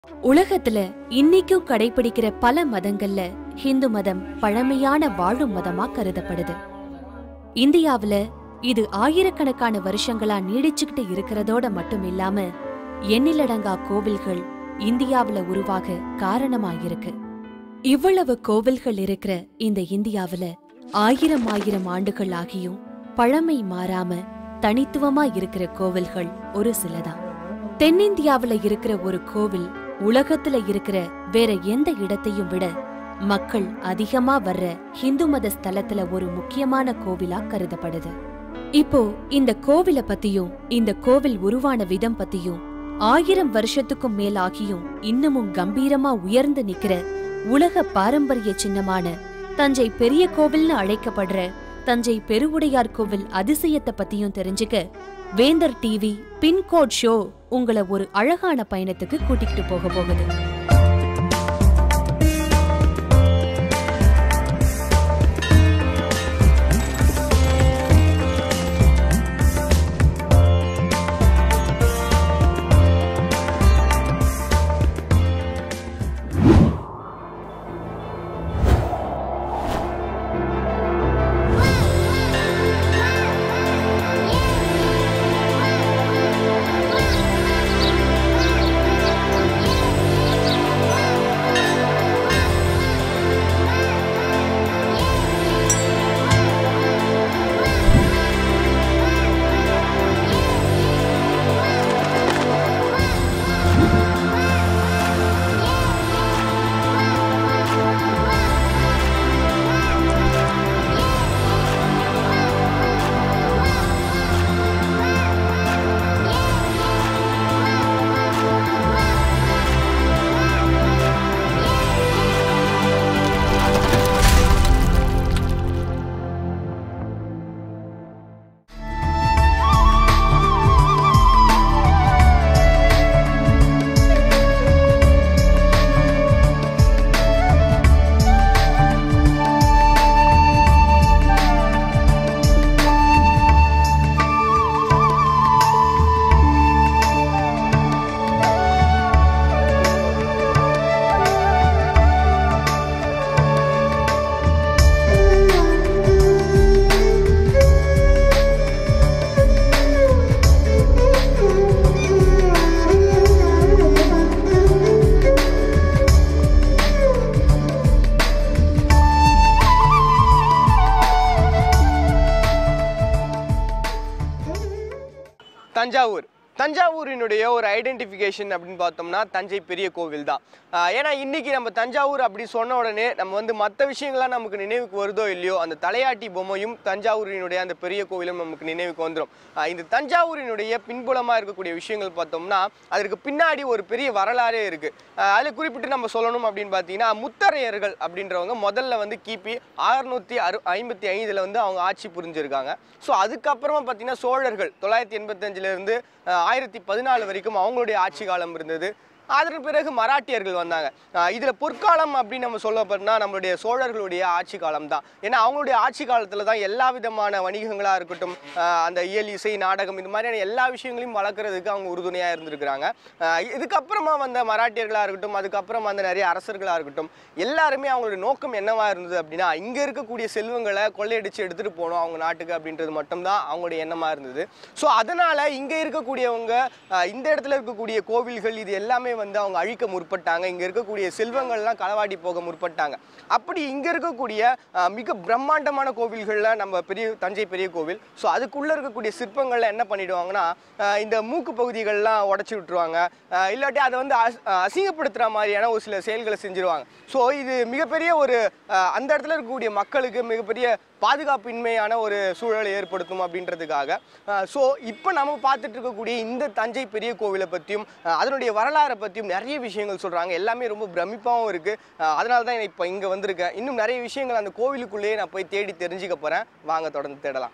உலகத்துல இன்னைக்கும் கடைபிடிக்கிற பல மதங்கள்ல ஹிந்து மதம் பழமையான வாழும் மதமா கருதப்படுது இந்தியாவுல இது ஆயிரக்கணக்கான வருஷங்களா நீடிச்சுக்கிட்டு இருக்கிறதோட மட்டும் இல்லாம எண்ணிலடங்கா கோவில்கள் இந்தியாவுல உருவாக காரணமாயிருக்கு இவ்வளவு கோவில்கள் இருக்கிற இந்த இந்தியாவுல ஆயிரம் ஆயிரம் ஆண்டுகள் ஆகியும் பழமை மாறாம தனித்துவமா இருக்கிற கோவில்கள் ஒரு சிலதான் தென்னிந்தியாவுல இருக்கிற ஒரு கோவில் உலகத்துல இருக்கிற வேற எந்த இடத்தையும் விட மக்கள் அதிகமா வர்ற ஹிந்து மத ஸ்தலத்துல ஒரு முக்கியமான கோவிலா கருதப்படுது இப்போ இந்த கோவில பத்தியும் இந்த கோவில் உருவான விதம் பத்தியும் ஆயிரம் வருஷத்துக்கும் மேலாகியும் இன்னமும் கம்பீரமா உயர்ந்து நிக்கிற உலக பாரம்பரிய சின்னமான தஞ்சை பெரிய கோவில்னு அழைக்கப்படுற தஞ்சை பெருவுடையார் கோவில் அதிசயத்தை பத்தியும் தெரிஞ்சுக்க வேந்தர் டிவி பின்கோட் ஷோ உங்களை ஒரு அழகான பயணத்துக்கு கூட்டிக்கிட்டு போக போகுது தஞ்சாவூர் தஞ்சாவூரினுடைய ஒரு ஐடென்டிஃபிகேஷன் அப்படின்னு பார்த்தோம்னா தஞ்சை பெரிய கோவில் தான் ஆஹ் ஏன்னா இன்னைக்கு நம்ம தஞ்சாவூர் அப்படி சொன்ன உடனே நம்ம வந்து மற்ற விஷயங்கள்லாம் நமக்கு நினைவுக்கு வருதோ இல்லையோ அந்த தலையாட்டி பொம்மையும் தஞ்சாவூரினுடைய அந்த பெரிய கோவிலும் நமக்கு நினைவுக்கு வந்துடும் ஆஹ் இந்த தஞ்சாவூரினுடைய பின்புலமாக இருக்கக்கூடிய விஷயங்கள் பார்த்தோம்னா அதற்கு பின்னாடி ஒரு பெரிய வரலாறே இருக்கு ஆஹ் அதில் குறிப்பிட்டு நம்ம சொல்லணும் அப்படின்னு பார்த்தீங்கன்னா முத்தரையர்கள் அப்படின்றவங்க முதல்ல வந்து கிபி அறுநூத்தி அறு ஐம்பத்தி ஐந்தில் வந்து அவங்க ஆட்சி புரிஞ்சிருக்காங்க ஸோ அதுக்கப்புறமா பார்த்தீங்கன்னா சோழர்கள் தொள்ளாயிரத்தி எண்பத்தஞ்சிலேருந்து ஆயிரத்தி பதினாலு வரைக்கும் அவங்களுடைய ஆட்சி காலம் இருந்தது அதற்கு பிறகு மராட்டியர்கள் வந்தாங்க ஆஹ் இதுல பொற்காலம் அப்படின்னு நம்ம சொல்ல போனா நம்மளுடைய சோழர்களுடைய ஆட்சி காலம் தான் ஏன்னா அவங்களுடைய ஆட்சி காலத்துல தான் எல்லா விதமான வணிகங்களா இருக்கட்டும் ஆஹ் அந்த இயல் இசை நாடகம் இந்த மாதிரியான எல்லா விஷயங்களையும் வளர்க்குறதுக்கு அவங்க உறுதுணையா இருந்திருக்கிறாங்க ஆஹ் இதுக்கப்புறமா வந்த மராட்டியர்களா இருக்கட்டும் அதுக்கப்புறம் வந்த நிறைய அரசர்களா இருக்கட்டும் எல்லாருமே அவங்களுடைய நோக்கம் என்னவா இருந்தது அப்படின்னா இங்க இருக்கக்கூடிய செல்வங்களை கொள்ளையடிச்சு எடுத்துட்டு போகணும் அவங்க நாட்டுக்கு அப்படின்றது மட்டும்தான் அவங்களுடைய எண்ணமா இருந்தது ஸோ அதனால இங்க இருக்கக்கூடியவங்க ஆஹ் இந்த இடத்துல இருக்கக்கூடிய கோவில்கள் இது எல்லாமே வந்து அவங்க அழிக்க முற்பட்டாங்க இங்க இருக்கக்கூடிய செல்வங்கள்லாம் களவாடி போக முற்பட்டாங்க அப்படி இங்க இருக்கக்கூடிய ஆஹ் மிக பிரம்மாண்டமான கோவில்கள்ல நம்ம பெரிய தஞ்சை பெரிய கோவில் ஸோ அதுக்குள்ள இருக்கக்கூடிய சிற்பங்கள்ல என்ன பண்ணிடுவாங்கன்னா ஆஹ் இந்த மூக்கு பகுதிகள்லாம் உடச்சி விட்டுருவாங்க ஆஹ் இல்லாட்டி அதை வந்து அஸ்- ஆஹ் அசிங்கப்படுத்துற மாதிரியான ஒரு சில செயல்களை செஞ்சிருவாங்க ஸோ இது மிகப்பெரிய ஒரு ஆஹ் அந்த இடத்துல இருக்கக்கூடிய மக்களுக்கு மிகப்பெரிய பாதுகாப்பின்மையான ஒரு சூழலை ஏற்படுத்தும் அப்படின்றதுக்காக ஸோ இப்போ நம்ம பார்த்துட்டு இருக்கக்கூடிய இந்த தஞ்சை பெரிய கோவிலை பற்றியும் அதனுடைய வரலாறை பற்றியும் நிறைய விஷயங்கள் சொல்கிறாங்க எல்லாமே ரொம்ப பிரமிப்பாகவும் இருக்குது அதனால தான் இப்போ இங்கே வந்திருக்கேன் இன்னும் நிறைய விஷயங்கள் அந்த கோவிலுக்குள்ளேயே நான் போய் தேடி தெரிஞ்சுக்க போகிறேன் வாங்க தொடர்ந்து தேடலாம்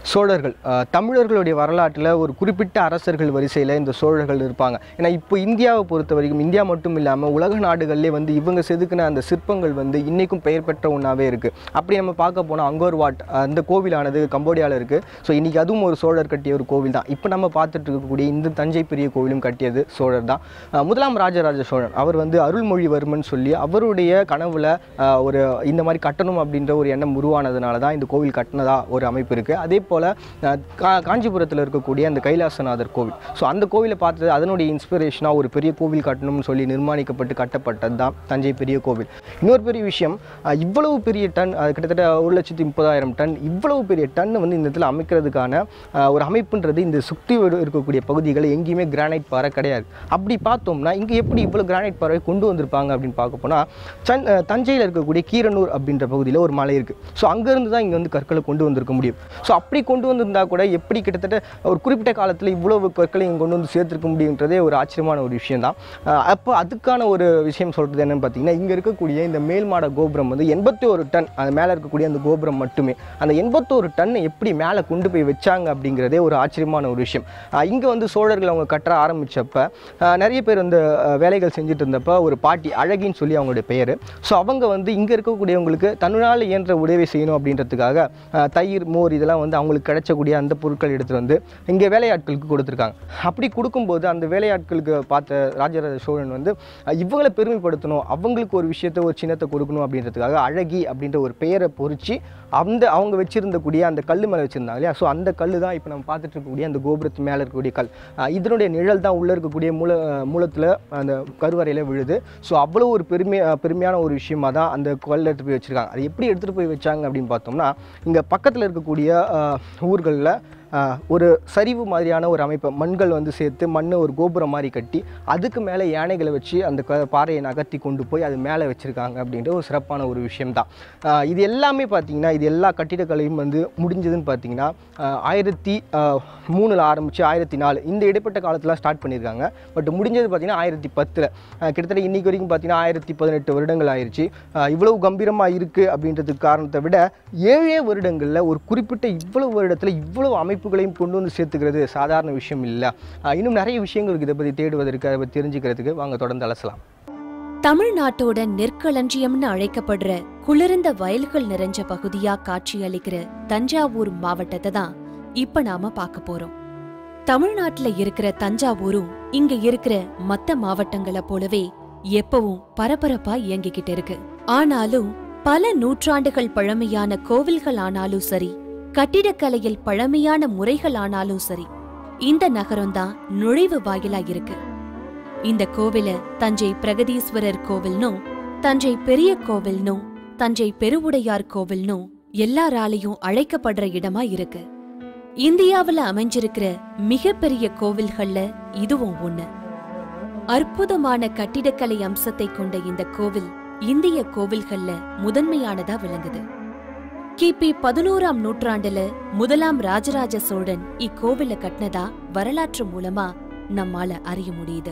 சோழர்கள் அஹ், தமிழர்களுடைய வரலாற்றில் ஒரு குறிப்பிட்ட அரசர்கள் வரிசையில் இந்த சோழர்கள் இருப்பாங்க ஏன்னா இப்போ இந்தியாவை பொறுத்த வரைக்கும் இந்தியா மட்டும் இல்லாமல் உலக நாடுகள்லேயே வந்து இவங்க செதுக்கின அந்த சிற்பங்கள் வந்து இன்றைக்கும் பெயர் பெற்ற ஒன்றாவே இருக்குது அப்படி நம்ம பார்க்க போனால் அங்கோர் வாட் அந்த கோவிலானது கம்போடியாவில் இருக்குது ஸோ இன்றைக்கி அதுவும் ஒரு சோழர் கட்டிய ஒரு கோவில் தான் இப்போ நம்ம பார்த்துட்டு இருக்கக்கூடிய இந்த தஞ்சை பெரிய கோவிலும் கட்டியது சோழர் தான் அஹ், முதலாம் ராஜராஜ சோழன் அவர் வந்து அருள்மொழிவர்மன் சொல்லி அவருடைய கனவுல அஹ், ஒரு இந்த மாதிரி கட்டணும் அப்படின்ற ஒரு எண்ணம் உருவானதுனால தான் இந்த கோவில் கட்டினதா ஒரு அமைப்பு இருக்குது அதே போல் கா காஞ்சிபுரத்தில் இருக்கக்கூடிய அந்த கைலாசநாதர் கோவில் ஸோ அந்த கோவிலை பார்த்தது அதனுடைய இன்ஸ்பிரேஷனாக ஒரு பெரிய கோவில் கட்டணும்னு சொல்லி நிர்மாணிக்கப்பட்டு கட்டப்பட்டது தான் தஞ்சை பெரிய கோவில் இன்னொரு பெரிய விஷயம் அஹ், இவ்வளவு பெரிய டன் அது கிட்டத்தட்ட ஒரு லட்சத்தி முப்பதாயிரம் டன் இவ்வளவு பெரிய டன் வந்து இந்த இடத்துல அமைக்கிறதுக்கான அஹ், ஒரு அமைப்புன்றது இந்த சுற்றி வரு- இருக்கக்கூடிய பகுதிகள் எங்கேயுமே கிரானைட் பாறை கிடையாது அப்படி பார்த்தோம்னா இங்கே எப்படி இவ்வளோ கிரானைட் பாறை கொண்டு வந்திருப்பாங்க அப்படின்னு பார்க்க போனால் சன் அஹ், தஞ்சையில் இருக்கக்கூடிய கீரனூர் அப்படின்ற பகுதியில் ஒரு மலை இருக்குது ஸோ அங்கேருந்து தான் இங்கே வந்து கற்களை கொண்டு வந்திருக்க முடியும் ஸோ அப்படி கொண்டு வந்திருந்தா கூட எப்படி கிட்டத்தட்ட ஒரு குறிப்பிட்ட காலத்தில் இவ்வளவு கற்களை இங்கே கொண்டு வந்து சேர்த்திருக்க முடியுன்றதே ஒரு ஆச்சரியமான ஒரு விஷயம் தான் அப்போ அதுக்கான ஒரு விஷயம் சொல்கிறது என்னன்னு பார்த்தீங்கன்னா இங்கே இருக்கக்கூடிய இந்த மேல் மாட கோபுரம் வந்து எண்பத்தி ஒரு டன் அது மேலே இருக்கக்கூடிய அந்த கோபுரம் மட்டுமே அந்த எண்பத்தோரு டன்னை எப்படி மேலே கொண்டு போய் வச்சாங்க அப்படிங்கிறதே ஒரு ஆச்சரியமான ஒரு விஷயம் இங்கே வந்து சோழர்கள் அவங்க கட்ட ஆரம்பித்தப்ப நிறைய பேர் வந்து அஹ், வேலைகள் செஞ்சுட்டு இருந்தப்ப ஒரு பாட்டி அழகின்னு சொல்லி அவங்களுடைய பெயர் ஸோ அவங்க வந்து இங்கே இருக்கக்கூடியவங்களுக்கு தன்னால் இயன்ற உதவி செய்யணும் அப்படின்றதுக்காக அஹ், தயிர் மோர் இதெல்லாம் வந்து அவங்களுக்கு கிடைச்சக்கூடிய அந்த பொருட்கள் எடுத்துகிட்டு வந்து இங்கே வேலையாட்களுக்கு கொடுத்துருக்காங்க அப்படி கொடுக்கும்போது அந்த வேலையாட்களுக்கு பார்த்த ராஜராஜ சோழன் வந்து அஹ், இவங்களை பெருமைப்படுத்தணும் அவங்களுக்கு ஒரு விஷயத்தை ஒரு சின்னத்தை கொடுக்கணும் அப்படின்றதுக்காக அழகி அப்படின்ற ஒரு பெயரை பொறிச்சு அந்த அவங்க வச்சிருந்தக்கூடிய அந்த கல் மேலே வச்சுருந்தாங்க இல்லையா ஸோ அந்த கல் தான் இப்போ நம்ம பார்த்துட்டு இருக்கக்கூடிய அந்த கோபுரத்து மேலே இருக்கக்கூடிய கல் அஹ், இதனுடைய நிழல் தான் உள்ளே இருக்கக்கூடிய மூல மூலத்தில் அந்த கருவறையில் விழுது ஸோ அவ்வளோ ஒரு பெருமை அஹ், பெருமையான ஒரு விஷயமா தான் அந்த கல் எடுத்து போய் வச்சுருக்காங்க அது எப்படி எடுத்துகிட்டு போய் வச்சாங்க அப்படின்னு பார்த்தோம்னா இங்கே பக்கத்தில் இருக்கக்கூடிய ஊர்களில் ஆஹ், ஒரு சரிவு மாதிரியான ஒரு அமைப்பை மண்கள் வந்து சேர்த்து மண்ணை ஒரு கோபுரம் மாதிரி கட்டி அதுக்கு மேலே யானைகளை வச்சு அந்த க பாறையை நகர்த்தி கொண்டு போய் அது மேலே வச்சுருக்காங்க அப்படின்ற ஒரு சிறப்பான ஒரு விஷயம்தான் ஆஹ், இது எல்லாமே பார்த்தீங்கன்னா இது எல்லா கட்டிடக்கலையும் வந்து முடிஞ்சதுன்னு பார்த்தீங்கன்னா ஆஹ், ஆயிரத்தி ஆஹ், மூணில் ஆரம்பித்து ஆயிரத்தி நாலு இந்த இடைப்பட்ட காலத்தில் ஸ்டார்ட் பண்ணியிருக்காங்க பட் முடிஞ்சது பார்த்தீங்கன்னா ஆயிரத்தி பத்தில் கிட்டத்தட்ட இன்னைக்கு வரைக்கும் பார்த்தீங்கன்னா ஆயிரத்தி பதினெட்டு வருடங்கள் ஆயிடுச்சு ஆஹ், இவ்வளவு கம்பீரமாக இருக்குது அப்படின்றதுக்கு காரணத்தை விட ஏழே வருடங்களில் ஒரு குறிப்பிட்ட இவ்வளவு வருடத்தில் இவ்வளவு அமைப்புகளையும் கொண்டு வந்து சேர்த்துக்கிறது சாதாரண விஷயம் இல்லை ஆஹ், இன்னும் நிறைய விஷயங்கள் இருக்குது இதை பற்றி தேடுவதற்கு அதை பற்றி தெரிஞ்சுக்கிறதுக்கு வாங்க தொடர்ந்து அலசலாம் தமிழ்நாட்டோட நெற்களஞ்சியம்னு அழைக்கப்படுற குளிர்ந்த வயல்கள் நிறைஞ்ச பகுதியா காட்சியளிக்கிற தஞ்சாவூர் மாவட்டத்தை தான் இப்ப நாம பார்க்க போறோம் தமிழ்நாட்டுல இருக்கிற தஞ்சாவூரும் இங்க இருக்கிற மத்த மாவட்டங்களை போலவே எப்பவும் பரபரப்பா இயங்கிக்கிட்டு இருக்கு ஆனாலும் பல நூற்றாண்டுகள் பழமையான கோவில்கள் ஆனாலும் சரி கட்டிடக்கலையில் பழமையான முறைகள் ஆனாலும் சரி இந்த நகரம்தான் நுழைவு வாயிலா இருக்கு இந்த கோவில தஞ்சை பிரகதீஸ்வரர் கோவில்னும் தஞ்சை பெரிய கோவில்னும் தஞ்சை பெருவுடையார் கோவில்னும் எல்லாராலையும் அழைக்கப்படுற இடமா இருக்கு இந்தியாவுல அமைஞ்சிருக்கிற மிகப்பெரிய கோவில்கள்ல இதுவும் ஒண்ணு அற்புதமான கட்டிடக்கலை அம்சத்தை கொண்ட இந்த கோவில் இந்திய கோவில்கள்ல முதன்மையானதா விளங்குது கிபி பதினோராம் நூற்றாண்டுல முதலாம் ராஜராஜ சோழன் இக்கோவில கட்டினதா வரலாற்று மூலமா நம்மால அறிய முடியுது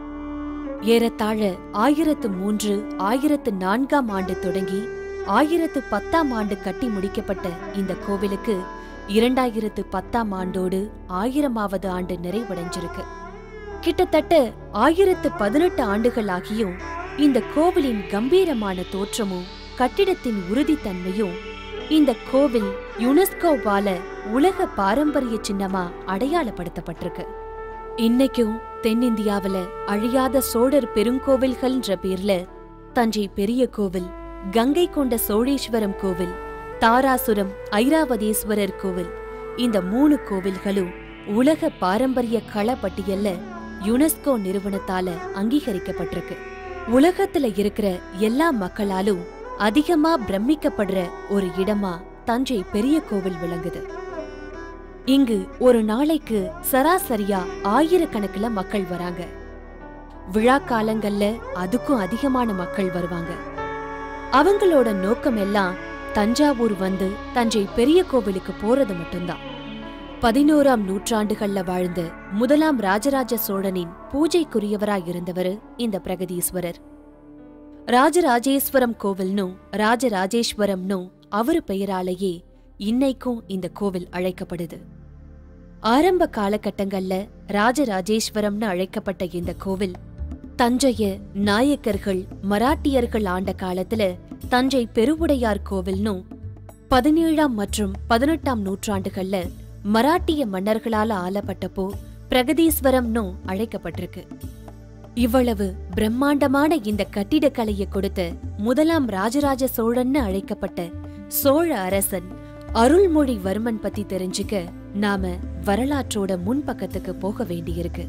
ஏறத்தாழ ஆயிரத்து மூன்று ஆயிரத்து நான்காம் ஆண்டு தொடங்கி ஆயிரத்து பத்தாம் ஆண்டு கட்டி முடிக்கப்பட்ட இந்த கோவிலுக்கு இரண்டாயிரத்து பத்தாம் ஆண்டோடு ஆயிரமாவது ஆண்டு நிறைவடைஞ்சிருக்கு கிட்டத்தட்ட ஆயிரத்து பதினெட்டு ஆண்டுகள் ஆகியும் இந்த கோவிலின் கம்பீரமான தோற்றமும் கட்டிடத்தின் உறுதித்தன்மையும் இந்த கோவில் யுனெஸ்கோவால உலக பாரம்பரிய சின்னமா அடையாளப்படுத்தப்பட்டிருக்கு இன்னைக்கும் தென்னிந்தியாவுல அழியாத சோழர் பெருங்கோவில்கள்ன்ற பேர்ல தஞ்சை பெரிய கோவில் கங்கை கொண்ட சோழேஸ்வரம் கோவில் தாராசுரம் ஐராவதீஸ்வரர் கோவில் இந்த மூணு கோவில்களும் உலக பாரம்பரிய கள பட்டியல்ல யுனெஸ்கோ நிறுவனத்தால அங்கீகரிக்கப்பட்டிருக்கு உலகத்துல இருக்கிற எல்லா மக்களாலும் அதிகமா பிரமிக்கப்படுற ஒரு இடமா தஞ்சை பெரிய கோவில் விளங்குது இங்கு ஒரு நாளைக்கு சராசரியா ஆயிரக்கணக்குல மக்கள் வராங்க விழா காலங்கள்ல அதுக்கும் அதிகமான மக்கள் வருவாங்க அவங்களோட நோக்கம் எல்லாம் தஞ்சாவூர் வந்து தஞ்சை பெரிய கோவிலுக்கு போறது மட்டும்தான் பதினோராம் நூற்றாண்டுகள்ல வாழ்ந்த முதலாம் ராஜராஜ சோழனின் பூஜைக்குரியவராய் இருந்தவர் இந்த பிரகதீஸ்வரர் ராஜராஜேஸ்வரம் கோவில்னும் ராஜராஜேஸ்வரம்னும் அவரு பெயராலேயே இன்னைக்கும் இந்த கோவில் அழைக்கப்படுது ஆரம்ப காலகட்டங்கள்ல ராஜராஜேஸ்வரம்னு அழைக்கப்பட்ட இந்த கோவில் தஞ்சைய நாயக்கர்கள் மராட்டியர்கள் ஆண்ட காலத்துல தஞ்சை பெருவுடையார் கோவில்னும் பதினேழாம் மற்றும் பதினெட்டாம் நூற்றாண்டுகள்ல மராட்டிய மன்னர்களால ஆளப்பட்டப்போ பிரகதீஸ்வரம்னும் அழைக்கப்பட்டிருக்கு இவ்வளவு பிரம்மாண்டமான இந்த கட்டிடக்கலையை கொடுத்த முதலாம் ராஜராஜ சோழன்னு அழைக்கப்பட்ட சோழ அரசன் அருள்மொழிவர்மன் பத்தி தெரிஞ்சுக்க நாம வரலாற்றோட முன்பக்கத்துக்கு போக வேண்டியிருக்கு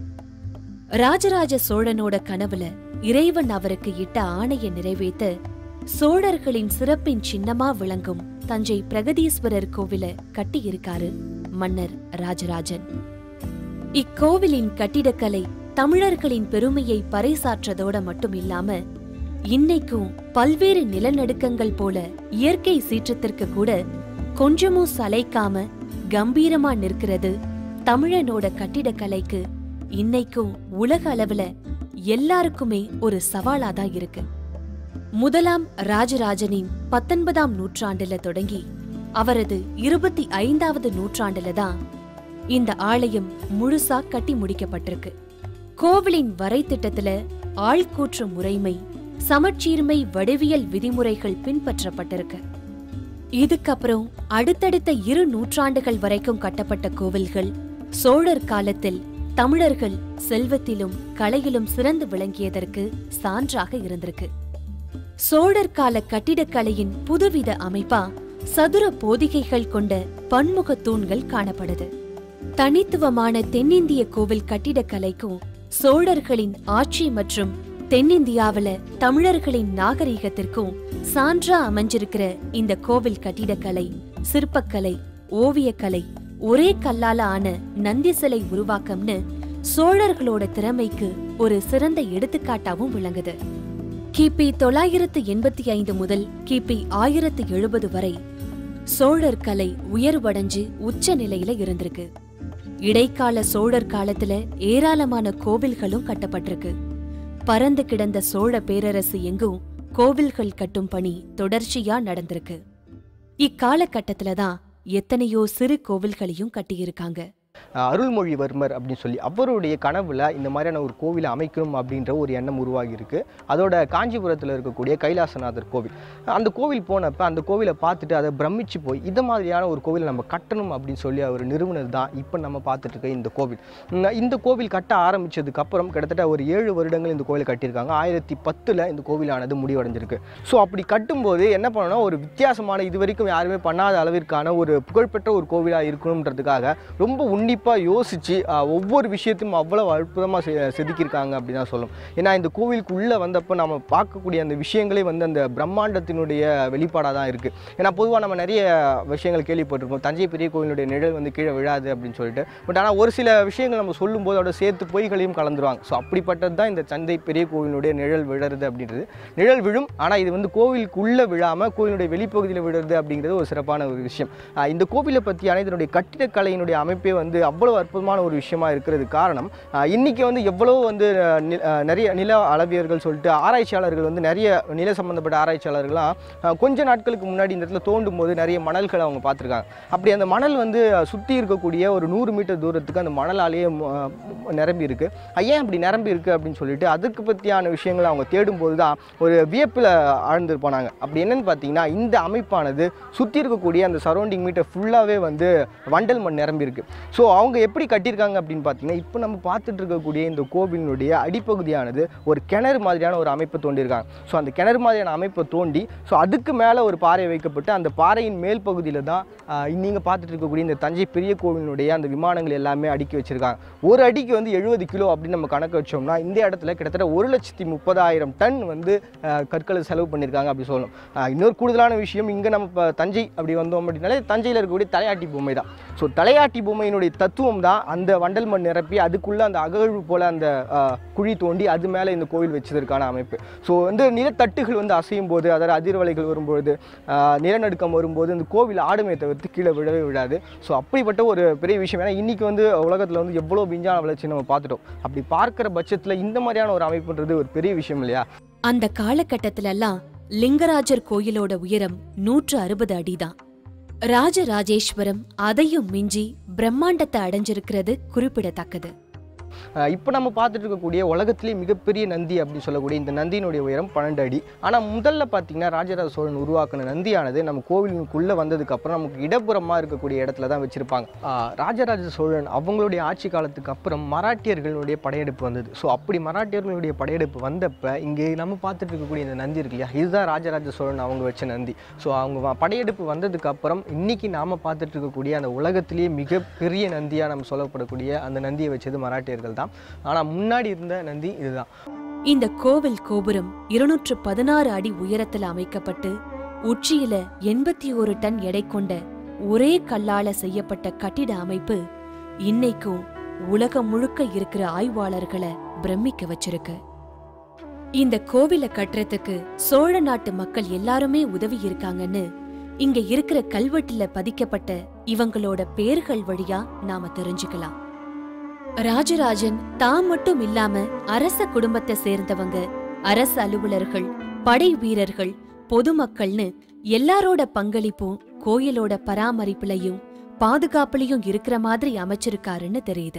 ராஜராஜ சோழனோட கனவுல இறைவன் அவருக்கு இட்ட ஆணையை நிறைவேத்த சோழர்களின் சிறப்பின் சின்னமா விளங்கும் தஞ்சை பிரகதீஸ்வரர் கோவில கட்டியிருக்காரு மன்னர் ராஜராஜன் இக்கோவிலின் கட்டிடக்கலை தமிழர்களின் பெருமையை பறைசாற்றதோட மட்டும் இல்லாம இன்னைக்கும் பல்வேறு நிலநடுக்கங்கள் போல இயற்கை சீற்றத்திற்கு கூட கொஞ்சமும் சளைக்காம கம்பீரமா நிற்கிறது தமிழனோட கட்டிடக்கலைக்கு இன்னைக்கும் உலக அளவுல எல்லாருக்குமே ஒரு சவாலாதான் இருக்கு முதலாம் ராஜராஜனின் பத்தொன்பதாம் நூற்றாண்டுல தொடங்கி அவரது இருபத்தி ஐந்தாவது நூற்றாண்டுல தான் இந்த ஆலயம் முழுசா கட்டி முடிக்கப்பட்டிருக்கு கோவிலின் வரைத்திட்டத்துல ஆள்கூற்று முறைமை சமச்சீர்மை வடிவியல் விதிமுறைகள் பின்பற்றப்பட்டிருக்கு இதுக்கப்புறம் அடுத்தடுத்த இரு நூற்றாண்டுகள் வரைக்கும் கட்டப்பட்ட கோவில்கள் சோழர் காலத்தில் தமிழர்கள் செல்வத்திலும் கலையிலும் சிறந்து விளங்கியதற்கு சான்றாக இருந்திருக்கு சோழர் கால கட்டிடக்கலையின் புதுவித அமைப்பா சதுர போதிகைகள் கொண்ட பன்முக தூண்கள் காணப்படுது தனித்துவமான தென்னிந்திய கோவில் கட்டிடக்கலைக்கும் சோழர்களின் ஆட்சி மற்றும் தென்னிந்தியாவுல தமிழர்களின் நாகரிகத்திற்கும் சான்றா அமைஞ்சிருக்கிற இந்த கோவில் கட்டிடக்கலை சிற்பக்கலை ஓவியக்கலை ஒரே கல்லால ஆன நந்தி சிலை உருவாக்கம்னு சோழர்களோட திறமைக்கு ஒரு சிறந்த எடுத்துக்காட்டாவும் விளங்குது கிபி தொள்ளாயிரத்து எண்பத்தி ஐந்து முதல் கிபி ஆயிரத்து எழுபது வரை சோழர் கலை உயர்வடைஞ்சு உச்ச நிலையில இருந்திருக்கு இடைக்கால சோழர் காலத்துல ஏராளமான கோவில்களும் கட்டப்பட்டிருக்கு பறந்து கிடந்த சோழ பேரரசு எங்கும் கோவில்கள் கட்டும் பணி தொடர்ச்சியா நடந்திருக்கு இக்காலகட்டத்துல தான் எத்தனையோ சிறு கோவில்களையும் கட்டியிருக்காங்க அஹ் அருள்மொழிவர்மர் அப்படின்னு சொல்லி அவருடைய கனவுல இந்த மாதிரியான ஒரு கோவிலை அமைக்கணும் அப்படின்ற ஒரு எண்ணம் உருவாகி இருக்கு அதோட காஞ்சிபுரத்தில் இருக்கக்கூடிய கைலாசநாதர் கோவில் அந்த கோவில் போனப்ப அந்த கோவிலை பார்த்துட்டு அதை பிரமிச்சு போய் இந்த மாதிரியான ஒரு கோவிலை நம்ம கட்டணும் அப்படின்னு சொல்லி அவர் நிறுவனர் தான் இப்போ நம்ம பார்த்துட்டு இருக்க இந்த கோவில் உம் இந்த கோவில் கட்ட ஆரம்பிச்சதுக்கு அப்புறம் கிட்டத்தட்ட ஒரு ஏழு வருடங்கள் இந்த கோவிலை கட்டியிருக்காங்க ஆயிரத்தி பத்தில் இந்த கோவிலானது முடிவடைஞ்சிருக்கு ஸோ அப்படி கட்டும்போது என்ன பண்ணணும்னா ஒரு வித்தியாசமான இது வரைக்கும் யாருமே பண்ணாத அளவிற்கான ஒரு புகழ்பெற்ற ஒரு கோவிலாக இருக்கணுன்றதுக்காக ரொம்ப உன்னிப்பாக யோசித்து ஒவ்வொரு விஷயத்தையும் அவ்வளோ அற்புதமாக செ செதுக்கியிருக்காங்க அப்படின்னு தான் சொல்லணும் ஏன்னா இந்த கோவிலுக்கு உள்ளே வந்தப்போ நம்ம பார்க்கக்கூடிய அந்த விஷயங்களே வந்து அந்த பிரம்மாண்டத்தினுடைய வெளிப்பாடாக தான் இருக்குது ஏன்னா பொதுவாக நம்ம நிறைய விஷயங்கள் கேள்விப்பட்டிருக்கோம் தஞ்சை பெரிய கோவிலுடைய நிழல் வந்து கீழே விழாது அப்படின்னு சொல்லிட்டு பட் ஆனால் ஒரு சில விஷயங்கள் நம்ம சொல்லும்போது அதோட சேர்த்து பொய்களையும் கலந்துருவாங்க ஸோ அப்படிப்பட்டது தான் இந்த தஞ்சை பெரிய கோவிலுடைய நிழல் விழறது அப்படின்றது நிழல் விழும் ஆனால் இது வந்து கோவிலுக்கு உள்ளே விழாமல் கோவிலுடைய வெளிப்பகுதியில் விழுறது அப்படிங்கிறது ஒரு சிறப்பான ஒரு விஷயம் ஆஹ் இந்த கோவிலை பற்றியான இதனுடைய கட்டிடக்கலையினுடைய அமைப்பே வந்து அவ்வளோ அற்புதமான ஒரு விஷயமா இருக்கிறது காரணம் ஆஹ் இன்னைக்கு வந்து எவ்வளோ வந்து ஆஹ் நி- ஆஹ் நிறைய நில அளவியர்கள் சொல்லிட்டு ஆராய்ச்சியாளர்கள் வந்து நிறைய நில சம்பந்தப்பட்ட ஆராய்ச்சியாளர்கள்லாம் ஆஹ் கொஞ்ச நாட்களுக்கு முன்னாடி இந்த இடத்துல தோண்டும் போது நிறைய மணல்களை அவங்க பார்த்துருக்காங்க அப்படி அந்த மணல் வந்து சுற்றி இருக்கக்கூடிய ஒரு நூறு மீட்டர் தூரத்துக்கு அந்த மணலாலேயே மு- ஆஹ் நிரம்பி இருக்கு ஆஹ் ஏன் அப்படி நிரம்பி இருக்கு அப்படின்னு சொல்லிட்டு அதுக்கு பற்றியான விஷயங்களை அவங்க தேடும்போது தான் ஒரு வியப்பில் ஆழ்ந்து போனாங்க அப்படி என்னன்னு பார்த்தீங்கன்னா இந்த அமைப்பானது சுற்றி இருக்கக்கூடிய அந்த சரௌண்டிங் மீட்டர் ஃபுல்லாகவே வந்து வண்டல் மண் நிரம்பி இருக்கு ஸோ அவங்க எப்படி கட்டியிருக்காங்க அப்படின்னு பார்த்தீங்கன்னா இப்போ நம்ம பார்த்துட்டு இருக்கக்கூடிய இந்த கோவிலினுடைய அடிப்பகுதியானது ஒரு கிணறு மாதிரியான ஒரு அமைப்பை தோண்டியிருக்காங்க ஸோ அந்த கிணறு மாதிரியான அமைப்பை தோண்டி ஸோ அதுக்கு மேலே ஒரு பாறை வைக்கப்பட்டு அந்த பாறையின் மேல் பகுதியில் தான் நீங்கள் பார்த்துட்டு இருக்கக்கூடிய இந்த தஞ்சை பெரிய கோவிலினுடைய அந்த விமானங்கள் எல்லாமே அடுக்கி வச்சிருக்காங்க ஒரு அடிக்கு வந்து எழுபது கிலோ அப்படின்னு நம்ம கணக்கு வச்சோம்னா இந்த இடத்துல கிட்டத்தட்ட ஒரு லட்சத்தி முப்பதாயிரம் டன் வந்து ஆஹ், கற்களை செலவு பண்ணியிருக்காங்க அப்படி சொல்லணும் ஆஹ், இன்னொரு கூடுதலான விஷயம் இங்கே நம்ம இப்போ தஞ்சை அப்படி வந்தோம் அப்படின்னாலே தஞ்சையில் இருக்கக்கூடிய தலையாட்டி பொம்மை தான் ஸோ தலையாட்டி பொம்மையினுடைய தத்துவம் தான் அந்த வண்டல் மண் நிரப்பி அதுக்குள்ளே அந்த அகழ்வு போல் அந்த ஆஹ், குழி தோண்டி அது மேலே இந்த கோவில் வச்சதற்கான அமைப்பு ஸோ வந்து நிலத்தட்டுகள் வந்து அசையும் போது அதாவது அதிர்வலைகள் வரும்போது ஆஹ், நிலநடுக்கம் வரும்போது இந்த கோவில் ஆடுமே தவிர்த்து கீழே விழவே விழாது ஸோ அப்படிப்பட்ட ஒரு பெரிய விஷயம் ஏன்னா இன்றைக்கி வந்து உலகத்தில் வந்து எவ்வளோ விஞ்ஞான வளர்ச்சி நம்ம பார்த்துட்டோம் அப்படி பார்க்குற பட்சத்தில் இந்த மாதிரியான ஒரு அமைப்புன்றது ஒரு பெரிய விஷயம் இல்லையா அந்த காலகட்டத்திலெல்லாம் லிங்கராஜர் கோயிலோட உயரம் நூற்று அறுபது அடிதான் ராஜராஜேஸ்வரம் அதையும் மிஞ்சி பிரம்மாண்டத்தை அடைஞ்சிருக்கிறது குறிப்பிடத்தக்கது இப்போ நம்ம பார்த்துட்டு இருக்கக்கூடிய உலகத்திலே மிகப்பெரிய நந்தி அப்படின்னு சொல்லக்கூடிய இந்த நந்தியினுடைய உயரம் பன்னெண்டு அடி ஆனால் முதல்ல பார்த்தீங்கன்னா ராஜராஜ சோழன் உருவாக்கின நந்தியானது நம்ம கோவிலுக்குள்ளே வந்ததுக்கப்புறம் நமக்கு இடப்புறமாக இருக்கக்கூடிய இடத்துல தான் வச்சுருப்பாங்க ராஜராஜ சோழன் அவங்களுடைய ஆட்சி காலத்துக்கு அப்புறம் மராட்டியர்களுடைய படையெடுப்பு வந்தது ஸோ அப்படி மராட்டியர்களுடைய படையெடுப்பு வந்தப்ப இங்கே நம்ம பார்த்துட்டு இருக்கக்கூடிய இந்த நந்தி இருக்கு இல்லையா இதுதான் ராஜராஜ சோழன் அவங்க வச்ச நந்தி ஸோ அவங்க வ- படையெடுப்பு வந்ததுக்கு அப்புறம் இன்னைக்கு நாம பார்த்துட்டு இருக்கக்கூடிய அந்த உலகத்திலேயே மிகப்பெரிய நந்தியாக நம்ம சொல்லப்படக்கூடிய அந்த நந்தியை வச்சது மராட்டியர்கள் தான் ஆனால் முன்னாடி இருந்த நந்தி இதுதான் இந்த கோவில் கோபுரம் இருநூற்று பதினாறு அடி உயரத்துல அமைக்கப்பட்டு உச்சியில எண்பத்தி ஒரு டன் எடை கொண்ட ஒரே கல்லால செய்யப்பட்ட கட்டிட அமைப்பு இன்னைக்கும் உலகம் முழுக்க இருக்கிற ஆய்வாளர்களை பிரமிக்க வச்சிருக்கு இந்த கோவிலை கட்டுறதுக்கு சோழ நாட்டு மக்கள் எல்லாருமே உதவி இருக்காங்கன்னு இங்க இருக்கிற கல்வெட்டுல பதிக்கப்பட்ட இவங்களோட பேர்கள் வழியா நாம தெரிஞ்சுக்கலாம் ராஜராஜன் தான் மட்டும் இல்லாம அரச குடும்பத்தை சேர்ந்தவங்க அரசு அலுவலர்கள் படை வீரர்கள் பொதுமக்கள்னு எல்லாரோட பங்களிப்பும் கோயிலோட பராமரிப்புலயும் பாதுகாப்புலயும் இருக்கிற மாதிரி அமைச்சிருக்காருன்னு தெரியுது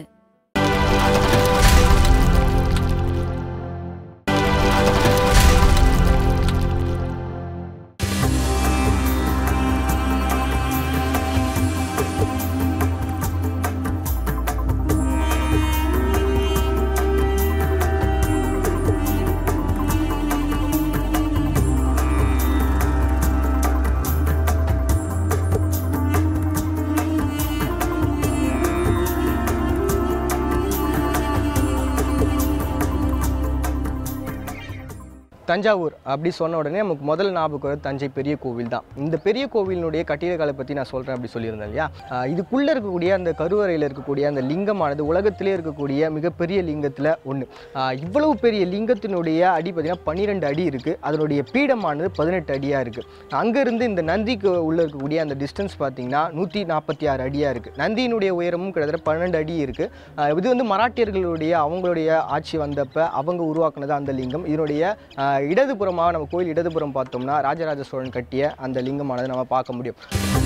தஞ்சாவூர் அப்படி சொன்ன உடனே நமக்கு முதல் ஞாபகம் வர்றது தஞ்சை பெரிய கோவில் தான் இந்த பெரிய கோவிலினுடைய கட்டிடக்கலை பற்றி நான் சொல்கிறேன் அப்படி சொல்லியிருந்தேன் இல்லையா ஆஹ் இதுக்குள்ளே இருக்கக்கூடிய அந்த கருவறையில் இருக்கக்கூடிய அந்த லிங்கமானது உலகத்திலே இருக்கக்கூடிய மிகப்பெரிய லிங்கத்தில் ஒன்று இவ்வளவு பெரிய லிங்கத்தினுடைய அடி பார்த்தீங்கன்னா பன்னிரெண்டு அடி இருக்குது அதனுடைய பீடமானது பதினெட்டு அடியாக இருக்குது அங்கேருந்து இந்த நந்திக்கு உள்ளே இருக்கக்கூடிய அந்த டிஸ்டன்ஸ் பார்த்தீங்கன்னா நூற்றி நாற்பத்தி ஆறு அடியாக இருக்குது நந்தியினுடைய உயரமும் கிட்டத்தட்ட பன்னெண்டு அடி இருக்குது இது வந்து மராட்டியர்களுடைய அவங்களுடைய ஆட்சி வந்தப்ப அவங்க உருவாக்குனது அந்த லிங்கம் இதனுடைய ஆஹ், இடதுபுறமாக நம்ம கோயில் இடதுபுறம் பார்த்தோம்னா ராஜராஜ சோழன் கட்டிய அந்த லிங்கமானது நம்ம பார்க்க முடியும்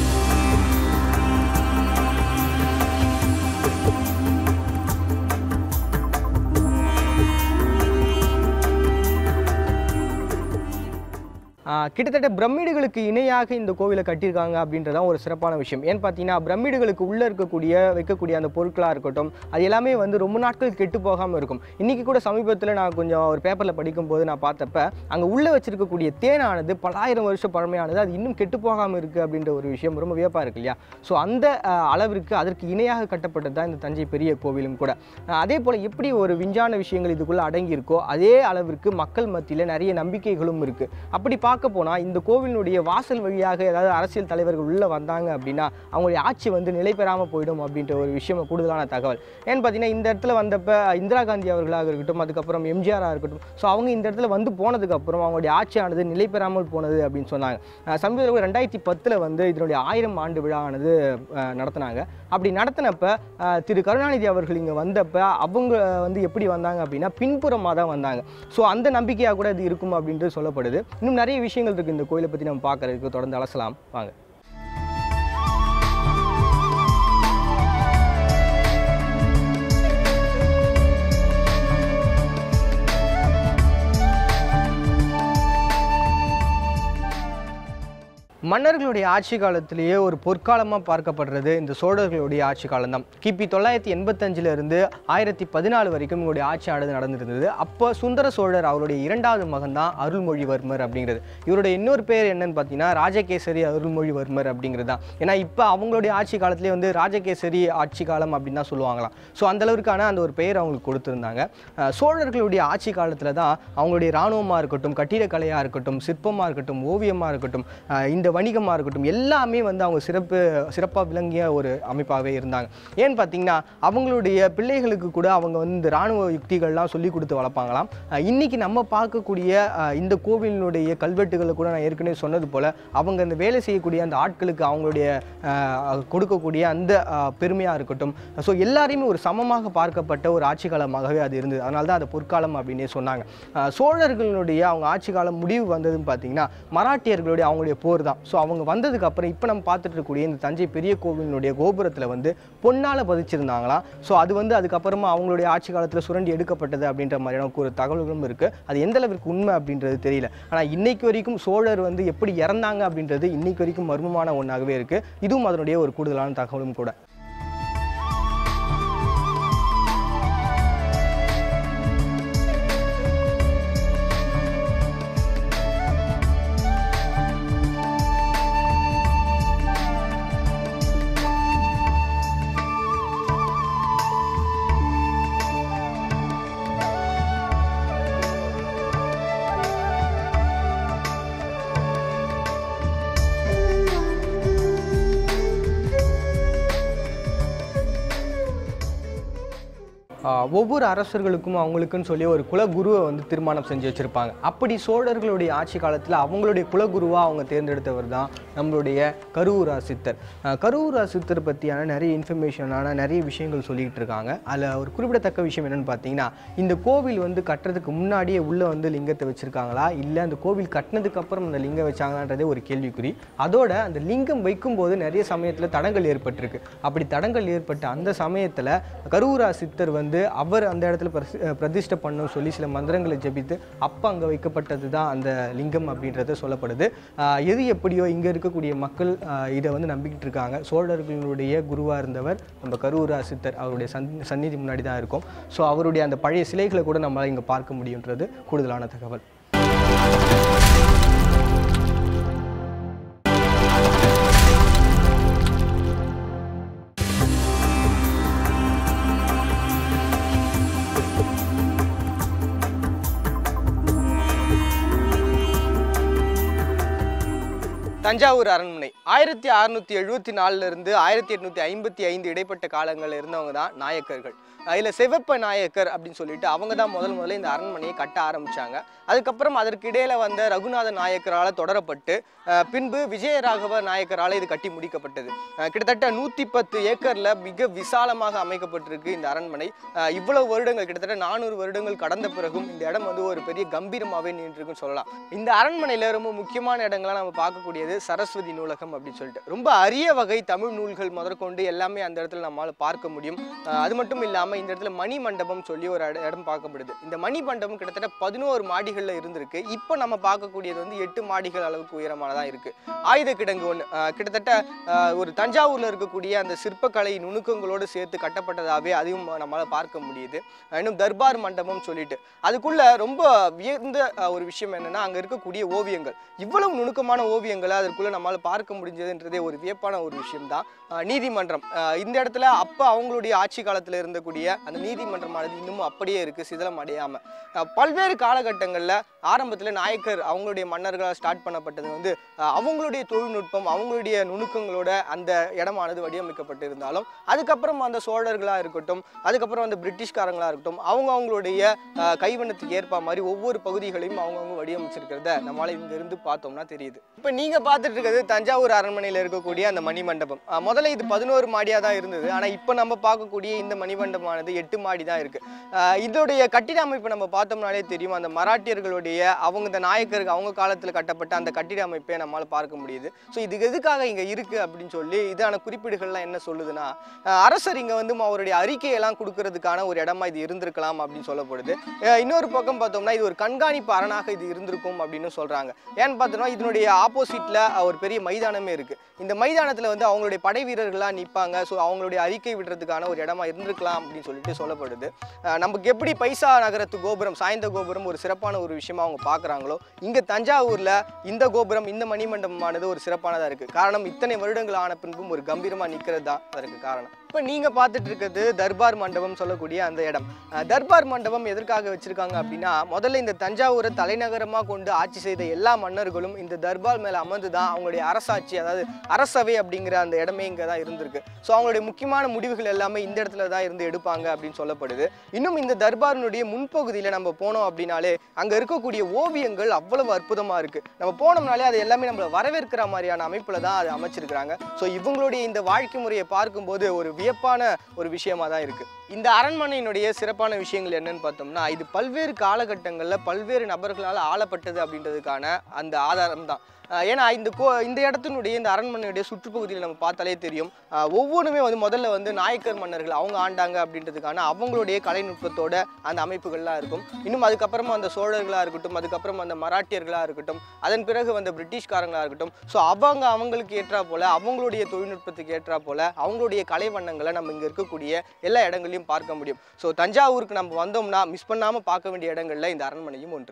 ஆஹ் கிட்டத்தட்ட பிரமிடுகளுக்கு இணையாக இந்த கோவிலை கட்டியிருக்காங்க அப்படின்றதான் ஒரு சிறப்பான விஷயம் ஏன்னு பார்த்தீங்கன்னா பிரமிடுகளுக்கு உள்ளே இருக்கக்கூடிய வைக்கக்கூடிய அந்த பொருட்களாக இருக்கட்டும் அது எல்லாமே வந்து ரொம்ப நாட்கள் கெட்டு போகாமல் இருக்கும் இன்றைக்கி கூட சமீபத்தில் நான் கொஞ்சம் ஒரு பேப்பரில் படிக்கும்போது நான் பார்த்தப்ப அங்கே உள்ளே வச்சிருக்கக்கூடிய தேனானது பலாயிரம் வருஷம் பழமையானது அது இன்னும் கெட்டு போகாமல் இருக்குது அப்படின்ற ஒரு விஷயம் ரொம்ப வியப்பாக இருக்கு இல்லையா ஸோ அந்த ஆஹ், அளவிற்கு அதற்கு இணையாக கட்டப்பட்டது தான் இந்த தஞ்சை பெரிய கோவிலும் கூட ஆஹ், அதே போல் எப்படி ஒரு விஞ்ஞான விஷயங்கள் இதுக்குள்ளே அடங்கியிருக்கோ அதே அளவிற்கு மக்கள் மத்தியில் நிறைய நம்பிக்கைகளும் இருக்குது அப்படி பார்க்க போனால் இந்த கோவிலினுடைய வாசல் வழியாக ஏதாவது அரசியல் தலைவர்கள் உள்ளே வந்தாங்க அப்படின்னா அவங்களுடைய ஆட்சி வந்து நிலை பெறாமல் போயிடும் அப்படின்ற ஒரு விஷயம் கூடுதலான தகவல் ஏன்னு பார்த்தீங்கன்னா இந்த இடத்துல வந்தப்ப இந்திரா காந்தி அவர்களாக இருக்கட்டும் அதுக்கப்புறம் எம்ஜிஆராக இருக்கட்டும் ஸோ அவங்க இந்த இடத்துல வந்து போனதுக்கப்புறம் அவங்களுடைய ஆட்சியானது நிலை பெறாமல் போனது அப்படின்னு சொன்னாங்க அஹ் சமீபத்தில் ரெண்டாயிரத்தி பத்தில் வந்து இதனுடைய ஆயிரம் ஆண்டு விழாவானது அஹ், நடத்துனாங்க அப்படி நடத்தினப்ப அஹ், திரு கருணாநிதி அவர்கள் இங்கே வந்தப்ப அவங்க வந்து எப்படி வந்தாங்க அப்படின்னா பின்புறமாக தான் வந்தாங்க ஸோ அந்த நம்பிக்கையாக கூட இது இருக்கும் அப்படின்றது சொல்லப்படுது இன்னும் நிறைய விஷயங்கள் இருக்குது இந்த கோயிலை பற்றி நம்ம பார்க்கறதுக்கு தொடர்ந்து அலசலாம் வாங்க மன்னர்களுடைய ஆட்சி காலத்திலேயே ஒரு பொற்காலமாக பார்க்கப்படுறது இந்த சோழர்களுடைய ஆட்சி காலம்தான் கிபி தொள்ளாயிரத்தி எண்பத்தஞ்சில இருந்து ஆயிரத்தி பதினாலு வரைக்கும் இவங்களுடைய ஆட்சியானது நடந்திருந்தது அப்போ சுந்தர சோழர் அவருடைய இரண்டாவது மகன் தான் அருள்மொழிவர்மர் அப்படிங்கிறது இவருடைய இன்னொரு பேர் என்னன்னு பார்த்தீங்கன்னா ராஜகேசரி அருள்மொழிவர்மர் அப்படிங்கிறது தான் ஏன்னா இப்போ அவங்களுடைய ஆட்சி காலத்திலே வந்து ராஜகேசரி ஆட்சி காலம் அப்படின்னு தான் சொல்லுவாங்களாம் ஸோ அந்த அளவுக்கான அந்த ஒரு பெயர் அவங்களுக்கு கொடுத்துருந்தாங்க அஹ் சோழர்களுடைய ஆட்சி காலத்தில் தான் அவங்களுடைய இராணுவமாக இருக்கட்டும் கட்டிடக்கலையாக இருக்கட்டும் சிற்பமாக இருக்கட்டும் ஓவியமாக இருக்கட்டும் அஹ் இந்த வணிகமாக இருக்கட்டும் எல்லாமே வந்து அவங்க சிறப்பு சிறப்பாக விளங்கிய ஒரு அமைப்பாகவே இருந்தாங்க ஏன்னு பார்த்தீங்கன்னா அவங்களுடைய பிள்ளைகளுக்கு கூட அவங்க வந்து இந்த இராணுவ யுக்திகள்லாம் சொல்லி கொடுத்து வளர்ப்பாங்களாம் அஹ் இன்னைக்கு நம்ம பார்க்கக்கூடிய அஹ் இந்த கோவிலினுடைய கல்வெட்டுகளை கூட நான் ஏற்கனவே சொன்னது போல் அவங்க அந்த வேலை செய்யக்கூடிய அந்த ஆட்களுக்கு அவங்களுடைய அஹ், கொடுக்கக்கூடிய அந்த பெருமையாக இருக்கட்டும் ஸோ எல்லாரையுமே ஒரு சமமாக பார்க்கப்பட்ட ஒரு ஆட்சி காலமாகவே அது இருந்தது அதனால தான் அது பொற்காலம் அப்படின்னே சொன்னாங்க அஹ் சோழர்களுடைய அவங்க ஆட்சி காலம் முடிவு வந்ததுன்னு பார்த்தீங்கன்னா மராட்டியர்களுடைய அவங்களுடைய போர் தான் ஸோ அவங்க வந்ததுக்கு அப்புறம் இப்போ நம்ம பார்த்துட்டு இருக்கக்கூடிய இந்த தஞ்சை பெரிய கோவிலினுடைய கோபுரத்தில் வந்து பொன்னால் பதிச்சிருந்தாங்களாம் ஸோ அது வந்து அதுக்கப்புறமா அவங்களுடைய ஆட்சி காலத்தில் சுரண்டி எடுக்கப்பட்டது அப்படின்ற மாதிரியான ஒரு தகவல்களும் இருக்குது அது எந்த அளவிற்கு உண்மை அப்படின்றது தெரியல ஆனால் இன்னைக்கு வரைக்கும் சோழர் வந்து எப்படி இறந்தாங்க அப்படின்றது இன்னைக்கு வரைக்கும் மர்மமான ஒன்றாகவே இருக்குது இதுவும் அதனுடைய ஒரு கூடுதலான தகவலும் கூட ஆஹ் ஒவ்வொரு அரசர்களுக்கும் அவங்களுக்குன்னு சொல்லி ஒரு குலகுருவை வந்து திருமணம் செஞ்சு வச்சுருப்பாங்க அப்படி சோழர்களுடைய ஆட்சி காலத்தில் அவங்களுடைய குலகுருவாக அவங்க தேர்ந்தெடுத்தவர் தான் நம்மளுடைய கருவூரா சித்தர் ஆஹ் கருவூரா சித்தர் பற்றியான நிறைய இன்ஃபர்மேஷனான நிறைய விஷயங்கள் சொல்லிக்கிட்டு இருக்காங்க அதில் ஒரு குறிப்பிடத்தக்க விஷயம் என்னென்னு பார்த்தீங்கன்னா இந்த கோவில் வந்து கட்டுறதுக்கு முன்னாடியே உள்ளே வந்து லிங்கத்தை வச்சுருக்காங்களா இல்லை அந்த கோவில் கட்டினதுக்கு அப்புறம் அந்த லிங்கம் வச்சாங்களான்றதே ஒரு கேள்விக்குறி அதோட அந்த லிங்கம் வைக்கும்போது நிறைய சமயத்தில் தடங்கள் ஏற்பட்டிருக்கு அப்படி தடங்கள் ஏற்பட்ட அந்த சமயத்தில் கருவூரா சித்தர் வந்து அவர் அந்த இடத்துல பிரசி- அஹ் பிரதிஷ்டை பண்ணணும்னு சொல்லி சில மந்திரங்களை ஜெபித்து அப்போ அங்கே வைக்கப்பட்டது தான் அந்த லிங்கம் அப்படின்றது சொல்லப்படுது ஆஹ் எது எப்படியோ இங்கே இருக்கக்கூடிய மக்கள் ஆஹ் இதை வந்து நம்பிக்கிட்டு இருக்காங்க சோழர்களுடைய குருவாக இருந்தவர் நம்ம கருவூரா சித்தர் அவருடைய சன் சந்நிதி முன்னாடி தான் இருக்கும் ஸோ அவருடைய அந்த பழைய சிலைகளை கூட நம்மளால் இங்கே பார்க்க முடியுன்றது கூடுதலான தகவல் தஞ்சாவூர் அரண்மனை ஆயிரத்தி அறுநூத்தி எழுபத்தி நாலுல இருந்து ஆயிரத்தி எட்நூத்தி ஐம்பத்தி ஐந்து இடைப்பட்ட காலங்கள்ல இருந்தவங்க தான் நாயக்கர்கள் அதில் சிவப்ப நாயக்கர் அப்படின்னு சொல்லிட்டு அவங்க தான் முதல் முதல்ல இந்த அரண்மனையை கட்ட ஆரம்பிச்சாங்க அதுக்கப்புறம் அதற்கு இடையில வந்த ரகுநாத நாயக்கரால் தொடரப்பட்டு அஹ், பின்பு விஜயராகவ நாயக்கரால் இது கட்டி முடிக்கப்பட்டது அஹ், கிட்டத்தட்ட நூற்றி பத்து ஏக்கர்ல மிக விசாலமாக அமைக்கப்பட்டிருக்கு இந்த அரண்மனை அஹ், இவ்வளவு வருடங்கள் கிட்டத்தட்ட நானூறு வருடங்கள் கடந்த பிறகும் இந்த இடம் வந்து ஒரு பெரிய கம்பீரமாகவே நின்றுருக்குன்னு சொல்லலாம் இந்த அரண்மனையில் ரொம்ப முக்கியமான இடங்களா நம்ம பார்க்கக்கூடியது சரஸ்வதி நூலகம் அப்படின்னு சொல்லிட்டு ரொம்ப அரிய வகை தமிழ் நூல்கள் முதற்கொண்டு எல்லாமே அந்த இடத்துல நம்மளால பார்க்க முடியும் அஹ், அது மட்டும் இல்லாமல் இந்த இடத்துல மணி மண்டபம் சொல்லி ஒரு இட- இடம் பார்க்கப்படுது இந்த மணி மண்டபம் கிட்டத்தட்ட பதினோரு மாடிகளில் இருந்திருக்கு இப்போ நம்ம பார்க்கக்கூடியது வந்து எட்டு மாடிகள் அளவுக்கு உயரமானதாக இருக்கு ஆயுத கிடங்கு ஒன்று கிட்டத்தட்ட அஹ், ஒரு தஞ்சாவூர்ல இருக்கக்கூடிய அந்த சிற்பக்கலை நுணுக்கங்களோடு சேர்த்து கட்டப்பட்டதாகவே அதையும் நம்மளால பார்க்க முடியுது அஹ் இன்னும் தர்பார் மண்டபம் சொல்லிட்டு அதுக்குள்ள ரொம்ப வியந்த அஹ், ஒரு விஷயம் என்னன்னா அங்க இருக்கக்கூடிய ஓவியங்கள் இவ்வளவு நுணுக்கமான ஓவியங்களை அதற்குள்ள நம்மளால பார்க்க முடிஞ்சதுன்றதே ஒரு வியப்பான ஒரு விஷயம் தான் நீதிமன்றம் அஹ், இந்த இடத்துல அப்ப அவங்களுடைய ஆட்சி காலத்துல இருந்தக்கூடிய அந்த நீதிமன்றமானது இன்னமும் அப்படியே இருக்கு சிதிலம் அடையாம அஹ், பல்வேறு காலகட்டங்கள்ல ஆரம்பத்துல நாயக்கர் அவங்களுடைய மன்னர்களால் ஸ்டார்ட் பண்ணப்பட்டது வந்து அஹ், அவங்களுடைய தொழில்நுட்பம் அவங்களுடைய நுணுக்கங்களோட அந்த இடமானது வடிவமைக்கப்பட்டிருந்தாலும் அதுக்கப்புறம் அந்த சோழர்களா இருக்கட்டும் அதுக்கப்புறம் அந்த பிரிட்டிஷ்காரங்களா இருக்கட்டும் அவங்க அவங்களுடைய அஹ், கைவண்ணத்துக்கு ஏற்ப மாதிரி ஒவ்வொரு பகுதிகளையும் அவங்கவுங்க வடிவமைச்சிருக்கிறத நம்மளால இங்க இருந்து பார்த்தோம்னா தெரியுது இப்போ நீங்க பார்த்துட்டு இருக்கிறது தஞ்சாவூர் அரண்மனையில் இருக்கக்கூடிய அந்த மணிமண்டபம் அஹ், முதல்ல இது பதினோரு மாடியா தான் இருந்தது ஆனா இப்போ நம்ம பார்க்கக்கூடிய இந்த மணிமண்டபமானது எட்டு மாடி தான் இருக்கு அஹ், இதோடைய கட்டிட அமைப்பு நம்ம பார்த்தோம்னாலே தெரியும் அந்த மராட்டியர்களுடைய அவங்க இந்த நாயக்கருக்கு அவங்க காலத்தில் கட்டப்பட்ட அந்த கட்டிட அமைப்பை நம்மளால பார்க்க முடியுது ஸோ இது எதுக்காக இங்க இருக்கு அப்படின்னு சொல்லி இதான குறிப்பீடுகள்லாம் என்ன சொல்லுதுன்னா அஹ், அரசர் இங்க வந்து அவருடைய அறிக்கையெல்லாம் கொடுக்கறதுக்கான ஒரு இடமா இது இருந்திருக்கலாம் அப்படின்னு சொல்லப்படுது அஹ், இன்னொரு பக்கம் பார்த்தோம்னா இது ஒரு கண்காணிப்பு அரணாக இது இருந்திருக்கும் அப்படின்னு சொல்றாங்க ஏன்னு பார்த்தோம்னா இதனுடைய ஆப்போசிட்ல ஒரு பெரிய மைதானமே இருக்கு இந்த மைதானத்துல வந்து அவங்களுடைய படை வீரர்கள்லாம் நிற்பாங்க ஸோ அவங்களுடைய அறிக்கை விடுறதுக்கான ஒரு இடமா இருந்திருக்கலாம் அப்படின்னு சொல்லிட்டு சொல்லப்படுது அஹ் நமக்கு எப்படி பைசா நகரத்து கோபுரம் சாய்ந்த கோபுரம் ஒரு சிறப்பான ஒரு விஷயமா அவங்க பார்க்குறாங்களோ இங்கே தஞ்சாவூரில் இந்த கோபுரம் இந்த மணிமண்டபமானது ஒரு சிறப்பானதாக இருக்குது காரணம் இத்தனை வருடங்கள் ஆன பின்பும் ஒரு கம்பீரமாக நிற்கிறது தான் அதற்கு காரணம் இப்போ நீங்கள் பார்த்துட்டு இருக்கிறது தர்பார் மண்டபம் சொல்லக்கூடிய அந்த இடம் அஹ் தர்பார் மண்டபம் எதற்காக வச்சிருக்காங்க அப்படின்னா முதல்ல இந்த தஞ்சாவூரை தலைநகரமாக கொண்டு ஆட்சி செய்த எல்லா மன்னர்களும் இந்த தர்பார் மேலே அமர்ந்து தான் அவங்களுடைய அரசாட்சி அதாவது அரசவை அப்படிங்கிற அந்த இடமே இங்கே தான் இருந்திருக்கு ஸோ அவங்களுடைய முக்கியமான முடிவுகள் எல்லாமே இந்த இடத்துல தான் இருந்து எடுப்பாங்க அப்படின்னு சொல்லப்படுது இன்னும் இந்த தர்பாரினுடைய முன்பகுதியில் நம்ம போனோம் அப்படின்னாலே அங்கே இருக்கக்கூடிய ஓவியங்கள் அவ்வளவு அற்புதமாக இருக்குது நம்ம போனோம்னாலே அது எல்லாமே நம்மளை வரவேற்கிற மாதிரியான அமைப்பில் தான் அது அமைச்சிருக்கிறாங்க ஸோ இவங்களுடைய இந்த வாழ்க்கை முறையை பார்க்கும்போது ஒரு வியப்பான ஒரு விஷயமா தான் இருக்குது இந்த அரண்மனையினுடைய சிறப்பான விஷயங்கள் என்னன்னு பார்த்தோம்னா இது பல்வேறு காலகட்டங்களில் பல்வேறு நபர்களால் ஆளப்பட்டது அப்படின்றதுக்கான அந்த ஆதாரம் தான் அஹ் ஏன்னா இந்த கோ இந்த இடத்தினுடைய இந்த அரண்மனையுடைய சுற்றுப்பகுதியில் நம்ம பார்த்தாலே தெரியும் அஹ் ஒவ்வொன்றுமே வந்து முதல்ல வந்து நாயக்கர் மன்னர்கள் அவங்க ஆண்டாங்க அப்படின்றதுக்கான அவங்களுடைய கலைநுட்பத்தோட அந்த அமைப்புகள்லாம் இருக்கும் இன்னும் அதுக்கப்புறமா அந்த சோழர்களாக இருக்கட்டும் அதுக்கப்புறம் அந்த மராட்டியர்களாக இருக்கட்டும் அதன் பிறகு வந்த பிரிட்டிஷ்காரங்களாக இருக்கட்டும் ஸோ அவங்க அவங்களுக்கு ஏற்றா போல அவங்களுடைய தொழில்நுட்பத்துக்கு ஏற்றா போல அவங்களுடைய கலை வண்ணங்களை நம்ம இங்கே இருக்கக்கூடிய எல்லா இடங்களையும் பார்க்க முடியும் ஸோ தஞ்சாவூருக்கு நம்ம வந்தோம்னா மிஸ் பண்ணாமல் பார்க்க வேண்டிய இடங்கள்ல இந்த அரண்மனையும் ஒன்று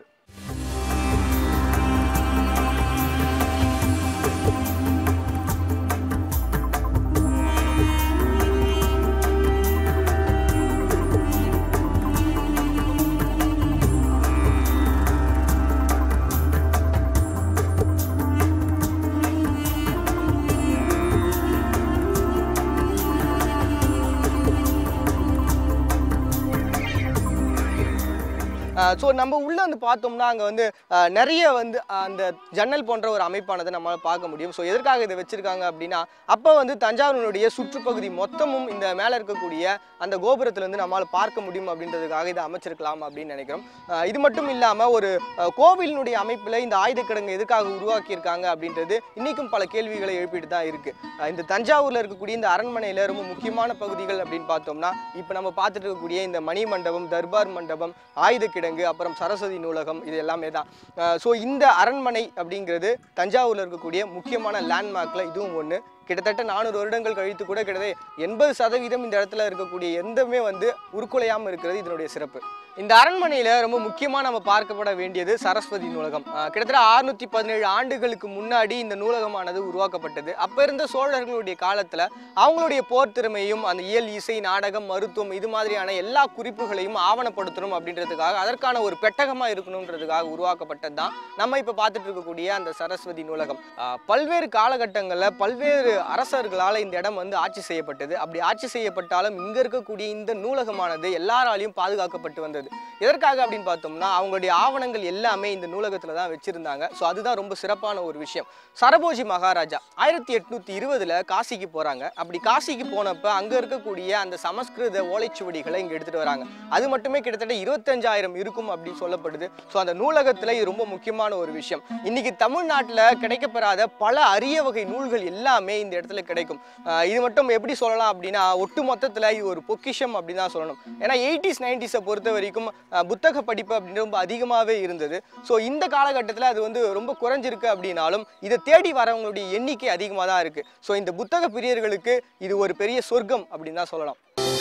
ஸோ நம்ம உள்ள வந்து பார்த்தோம்னா அங்கே வந்து அஹ், நிறைய வந்து அஹ், அந்த ஜன்னல் போன்ற ஒரு அமைப்பானதை நம்மளால் பார்க்க முடியும் ஸோ எதற்காக இதை வச்சிருக்காங்க அப்படின்னா அப்போ வந்து தஞ்சாவூரினுடைய சுற்றுப்பகுதி மொத்தமும் இந்த மேலே இருக்கக்கூடிய அந்த கோபுரத்துலேருந்து நம்மளால் பார்க்க முடியும் அப்படின்றதுக்காக இதை அமைச்சிருக்கலாம் அப்படின்னு நினைக்கிறோம் அஹ், இது மட்டும் இல்லாமல் ஒரு அஹ், கோவிலினுடைய அமைப்பில் இந்த ஆயுதக்கிடங்கு எதுக்காக உருவாக்கியிருக்காங்க அப்படின்றது இன்னைக்கும் பல கேள்விகளை எழுப்பிட்டு தான் இருக்கு அஹ், இந்த தஞ்சாவூரில் இருக்கக்கூடிய இந்த அரண்மனையில் ரொம்ப முக்கியமான பகுதிகள் அப்படின்னு பார்த்தோம்னா இப்போ நம்ம பார்த்துட்டு இருக்கக்கூடிய இந்த மணி மண்டபம் தர்பார் மண்டபம் ஆயுத கிடங்கு அப்புறம் சரஸ்வதி நூலகம் இது எல்லாமே தான் ஸோ இந்த அரண்மனை அப்படிங்கிறது தஞ்சாவூரில் இருக்கக்கூடிய முக்கியமான லேண்ட்மார்க்கில் இதுவும் ஒன்று கிட்டத்தட்ட நானூறு வருடங்கள் கழித்து கூட கிட்டத்தட்ட எண்பது சதவீதம் இந்த இடத்துல இருக்கக்கூடிய எந்தமே வந்து உருக்குலையாமல் இருக்கிறது இதனுடைய சிறப்பு இந்த அரண்மனையில் ரொம்ப முக்கியமாக நம்ம பார்க்கப்பட வேண்டியது சரஸ்வதி நூலகம் அஹ் கிட்டத்தட்ட அறுநூத்தி பதினேழு ஆண்டுகளுக்கு முன்னாடி இந்த நூலகமானது உருவாக்கப்பட்டது அப்போ இருந்த சோழர்களுடைய காலத்தில் அவங்களுடைய போர் திறமையும் அந்த இயல் இசை நாடகம் மருத்துவம் இது மாதிரியான எல்லா குறிப்புகளையும் ஆவணப்படுத்தணும் அப்படின்றதுக்காக அதற்கான ஒரு பெட்டகமாக இருக்கணுன்றதுக்காக உருவாக்கப்பட்டது தான் நம்ம இப்போ பார்த்துட்டு இருக்கக்கூடிய அந்த சரஸ்வதி நூலகம் அஹ் பல்வேறு காலகட்டங்களில் பல்வேறு அரசர்களால் இந்த இடம் வந்து ஆட்சி செய்யப்பட்டது அப்படி ஆட்சி செய்யப்பட்டாலும் இங்கே இருக்கக்கூடிய இந்த நூலகமானது எல்லாராலையும் பாதுகாக்கப்பட்டு வந்தது எதற்காக அப்படின்னு பார்த்தோம்னா அவங்களுடைய ஆவணங்கள் எல்லாமே இந்த நூலகத்தில் தான் வச்சுருந்தாங்க ஸோ அதுதான் ரொம்ப சிறப்பான ஒரு விஷயம் சரபோஜி மகாராஜா ஆயிரத்தி எட்நூத்தி இருபதுல காசிக்கு போகிறாங்க அப்படி காசிக்கு போனப்ப அங்கே இருக்கக்கூடிய அந்த சமஸ்கிருத ஓலைச்சுவடிகளை இங்கே எடுத்துகிட்டு வராங்க அது மட்டுமே கிட்டத்தட்ட இருபத்தஞ்சாயிரம் இருக்கும் அப்படின்னு சொல்லப்படுது ஸோ அந்த நூலகத்தில் இது ரொம்ப முக்கியமான ஒரு விஷயம் இன்னைக்கு தமிழ்நாட்டில் கிடைக்கப்பெறாத பல அரிய வகை நூல்கள் எல்லாமே இந்த இடத்துல கிடைக்கும் ஆஹ் இது மட்டும் எப்படி சொல்லலாம் அப்படின்னா ஒட்டு மொத்தத்தில் இது ஒரு பொக்கிஷம் அப்படின்னு தான் சொல்லணும் ஏன்னா எயிட்டிஸ் நைன்டிஸை பொறுத்த வரைக்கும் ஆஹ் புத்தக படிப்பு அப்படின்னு ரொம்ப அதிகமாகவே இருந்தது ஸோ இந்த காலகட்டத்தில் அது வந்து ரொம்ப குறைஞ்சிருக்கு அப்படின்னாலும் இதை தேடி வரவங்களுடைய எண்ணிக்கை அதிகமாக தான் இருக்குது ஸோ இந்த புத்தக பிரியர்களுக்கு இது ஒரு பெரிய சொர்க்கம் அப்படின்னு தான் சொல்லலாம்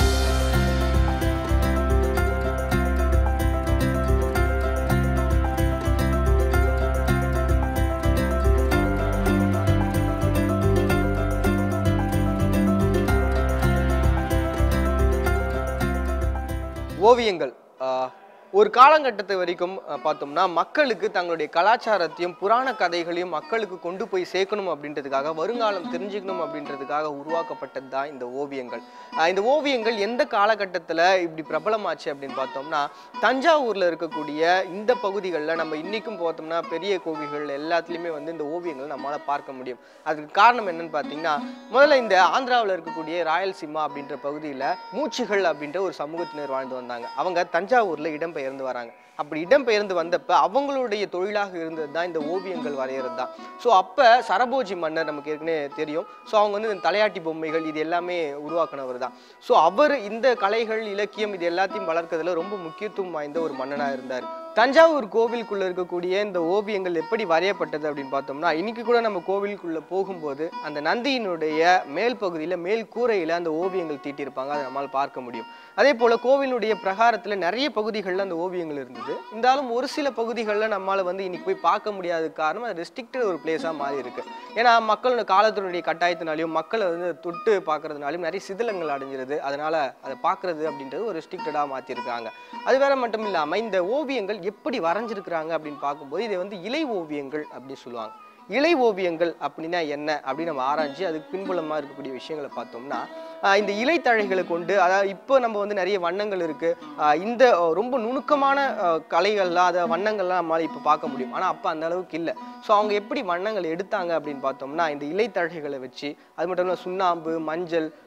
ஓவியங்கள் ஆஹ் ஒரு காலகட்டத்து வரைக்கும் அஹ், பார்த்தோம்னா மக்களுக்கு தங்களுடைய கலாச்சாரத்தையும் புராண கதைகளையும் மக்களுக்கு கொண்டு போய் சேர்க்கணும் அப்படின்றதுக்காக வருங்காலம் தெரிஞ்சுக்கணும் அப்படின்றதுக்காக உருவாக்கப்பட்டது தான் இந்த ஓவியங்கள் ஆஹ் இந்த ஓவியங்கள் எந்த காலகட்டத்தில் இப்படி பிரபலமாச்சு அப்படின்னு பார்த்தோம்னா தஞ்சாவூரில் இருக்கக்கூடிய இந்த பகுதிகளில் நம்ம இன்றைக்கும் பார்த்தோம்னா பெரிய கோவில்கள் எல்லாத்துலேயுமே வந்து இந்த ஓவியங்கள் நம்மளால் பார்க்க முடியும் அதுக்கு காரணம் என்னன்னு பார்த்தீங்கன்னா முதல்ல இந்த ஆந்திராவில் இருக்கக்கூடிய ராயல்சீமா அப்படின்ற பகுதியில் மூச்சுகள் அப்படின்ற ஒரு சமூகத்தினர் வாழ்ந்து வந்தாங்க அவங்க தஞ்சாவூரில் இடம்பெயர்ந்து வராங்க அப்படி இடம்பெயர்ந்து வந்தப்ப அவங்களுடைய தொழிலாக இருந்தது தான் இந்த ஓவியங்கள் வரைகிறது தான் ஸோ அப்போ சரபோஜி மன்னர் நமக்கு ஏற்கனவே தெரியும் ஸோ அவங்க வந்து இந்த தலையாட்டி பொம்மைகள் இது எல்லாமே உருவாக்குனவர் தான் ஸோ அவர் இந்த கலைகள் இலக்கியம் இது எல்லாத்தையும் வளர்க்கறதுல ரொம்ப முக்கியத்துவம் வாய்ந்த ஒரு மன்னனாக இருந்தார் தஞ்சாவூர் கோவிலுக்குள்ள இருக்கக்கூடிய இந்த ஓவியங்கள் எப்படி வரையப்பட்டது அப்படின்னு பார்த்தோம்னா இன்னைக்கு கூட நம்ம கோவிலுக்குள்ள போகும்போது அந்த நந்தியினுடைய மேல் பகுதியில் மேல் கூரையில் அந்த ஓவியங்கள் தீட்டியிருப்பாங்க அதை நம்மால் பார்க்க முடியும் அதே போல கோவிலுடைய பிரகாரத்தில் நிறைய பகுதிகளில் அந்த ஓவியங்கள் இருந்தது இருந்தாலும் ஒரு சில பகுதிகளில் நம்மால் வந்து இன்னைக்கு போய் பார்க்க முடியாத காரணம் அது ரெஸ்ட்ரிக்டட் ஒரு பிளேஸாக மாறி இருக்கு ஏன்னா மக்களோட காலத்தினுடைய கட்டாயத்தினாலையும் மக்களை வந்து தொட்டு பார்க்கறதுனாலையும் நிறைய சிதிலங்கள் அடைஞ்சிருது அதனால அதை பார்க்கறது அப்படின்றது ஒரு ரெஸ்ட்ரிக்டடாக மாற்றிருக்காங்க அது வேற மட்டும் இல்லாமல் இந்த ஓவியங்கள் எப்படி வரைஞ்சிருக்கிறாங்க அப்படின்னு பார்க்கும்போது இதை வந்து இலை ஓவியங்கள் அப்படின்னு சொல்லுவாங்க இலை ஓவியங்கள் அப்படின்னா என்ன அப்படின்னு நம்ம ஆராய்ச்சி அதுக்கு பின்புலமாக இருக்கக்கூடிய விஷயங்களை பார்த்தோம்னா ஆஹ் இந்த இலைத்தழைகளை கொண்டு அதாவது இப்போ நம்ம வந்து நிறைய வண்ணங்கள் இருக்கு ஆஹ் இந்த அஹ், ரொம்ப நுணுக்கமான ஆஹ், கலைகள்லாம் அதை வண்ணங்கள்லாம் நம்மளால இப்போ பார்க்க முடியும் ஆனால் அப்போ அந்த அளவுக்கு இல்லை ஸோ அவங்க எப்படி வண்ணங்கள் எடுத்தாங்க அப்படின்னு பார்த்தோம்னா இந்த இலைத்தழைகளை வச்சு அது மட்டும் இல்லாமல் சுண்ணாம்பு மஞ்சள்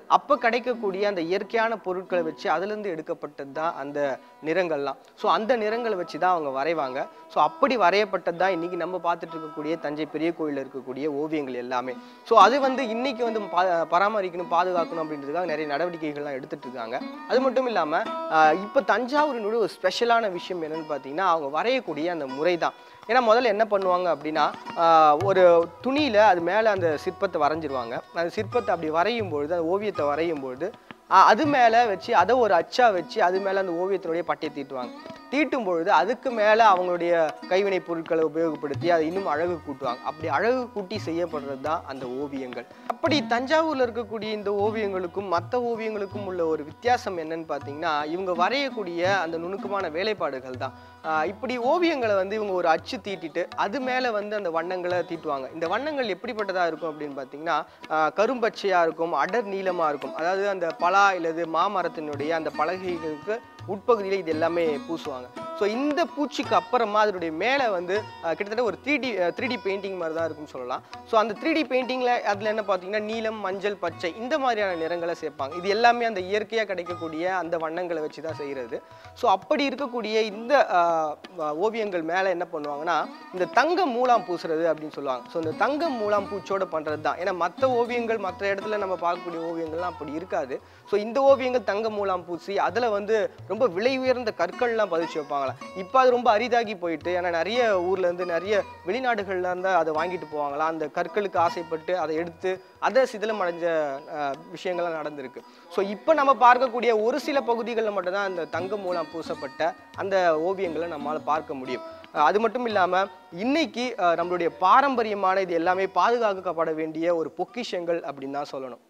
அப்போ கிடைக்கக்கூடிய அந்த இயற்கையான பொருட்களை வச்சு அதுலேருந்து எடுக்கப்பட்டது தான் அந்த நிறங்கள்லாம் ஸோ அந்த நிறங்களை வச்சு தான் அவங்க வரைவாங்க ஸோ அப்படி வரையப்பட்டது தான் இன்னைக்கு நம்ம பார்த்துட்டு இருக்கக்கூடிய தஞ்சை பெரிய கோயிலில் இருக்கக்கூடிய ஓவியங்கள் எல்லாமே ஸோ அது வந்து இன்னைக்கு வந்து பா பராமரிக்கணும் பாதுகாக்கணும் அப்படின்றதுக்காக நிறைய நடவடிக்கைகள்லாம் எடுத்துட்டு இருக்காங்க அது மட்டும் இல்லாமல் இப்போ தஞ்சாவூரினுடைய ஒரு ஸ்பெஷலான விஷயம் என்னன்னு பார்த்தீங்கன்னா அவங்க வரையக்கூடிய அந்த முறை தான் ஏன்னா முதல்ல என்ன பண்ணுவாங்க அப்படின்னா ஆஹ் ஒரு துணியில் அது மேலே அந்த சிற்பத்தை வரைஞ்சிருவாங்க அந்த சிற்பத்தை அப்படி வரையும் பொழுது அந்த ஓவியத்தை வரையும் பொழுது ஆஹ் அது மேலே வச்சு அதை ஒரு அச்சா வச்சு அது மேலே அந்த ஓவியத்தினுடைய பட்டையை தீட்டுவாங்க தீட்டும் பொழுது அதுக்கு மேலே அவங்களுடைய கைவினை பொருட்களை உபயோகப்படுத்தி அதை இன்னும் அழகு கூட்டுவாங்க அப்படி அழகு கூட்டி செய்யப்படுறது தான் அந்த ஓவியங்கள் அப்படி தஞ்சாவூரில் இருக்கக்கூடிய இந்த ஓவியங்களுக்கும் மற்ற ஓவியங்களுக்கும் உள்ள ஒரு வித்தியாசம் என்னன்னு பார்த்தீங்கன்னா இவங்க வரையக்கூடிய அந்த நுணுக்கமான வேலைப்பாடுகள் தான் ஆஹ் இப்படி ஓவியங்களை வந்து இவங்க ஒரு அச்சு தீட்டிட்டு அது மேலே வந்து அந்த வண்ணங்களை தீட்டுவாங்க இந்த வண்ணங்கள் எப்படிப்பட்டதாக இருக்கும் அப்படின்னு பார்த்தீங்கன்னா ஆஹ் கரும்பச்சையாக இருக்கும் அடர் நீளமாக இருக்கும் அதாவது அந்த பலா இல்லது மாமரத்தினுடைய அந்த பலகைகளுக்கு உட்பகுதியில் இது எல்லாமே பூசுவாங்க ஸோ இந்த பூச்சிக்கு அப்புறமா அதனுடைய மேலே வந்து ஆஹ் கிட்டத்தட்ட ஒரு three D three D painting மாதிரி தான் இருக்கும்னு சொல்லலாம் ஸோ அந்த த்ரீ டி பெயிண்டிங்கில் அதில் என்ன பார்த்தீங்கன்னா நீலம் மஞ்சள் பச்சை இந்த மாதிரியான நிறங்களை சேர்ப்பாங்க இது எல்லாமே அந்த இயற்கையாக கிடைக்கக்கூடிய அந்த வண்ணங்களை வச்சு தான் செய்கிறது ஸோ அப்படி இருக்கக்கூடிய இந்த ஆஹ், ஆஹ், ஓவியங்கள் மேலே என்ன பண்ணுவாங்கன்னா இந்த தங்கம் மூலாம் பூசுறது அப்படின்னு சொல்லுவாங்க ஸோ இந்த தங்கம் மூலாம் பூச்சோட பண்ணுறது தான் ஏன்னா மற்ற ஓவியங்கள் மற்ற இடத்துல நம்ம பார்க்கக்கூடிய ஓவியங்கள்லாம் அப்படி இருக்காது ஸோ இந்த ஓவியங்கள் தங்க மூலாம் பூசி அதில் வந்து ரொம்ப விலை உயர்ந்த கற்கள்லாம் பதிச்சு வைப்பாங்களாம் இப்போ அது ரொம்ப அரிதாகி போயிட்டு ஏன்னா நிறைய ஊர்ல இருந்து நிறைய வெளிநாடுகள்ல இருந்து அதை வாங்கிட்டு போவாங்களாம் அந்த கற்களுக்கு ஆசைப்பட்டு அதை எடுத்து அதை சிதிலம் அடைஞ்ச அஹ், விஷயங்கள்லாம் நடந்திருக்கு ஸோ இப்போ நம்ம பார்க்கக்கூடிய ஒரு சில பகுதிகளில் மட்டும்தான் அந்த தங்க மூலம் பூசப்பட்ட அந்த ஓவியங்களை நம்மால் பார்க்க முடியும் அஹ், அது மட்டும் இல்லாமல் இன்னைக்கு அஹ், நம்மளுடைய பாரம்பரியமான இது எல்லாமே பாதுகாக்கப்பட வேண்டிய ஒரு பொக்கிஷங்கள் அப்படின்னு தான் சொல்லணும்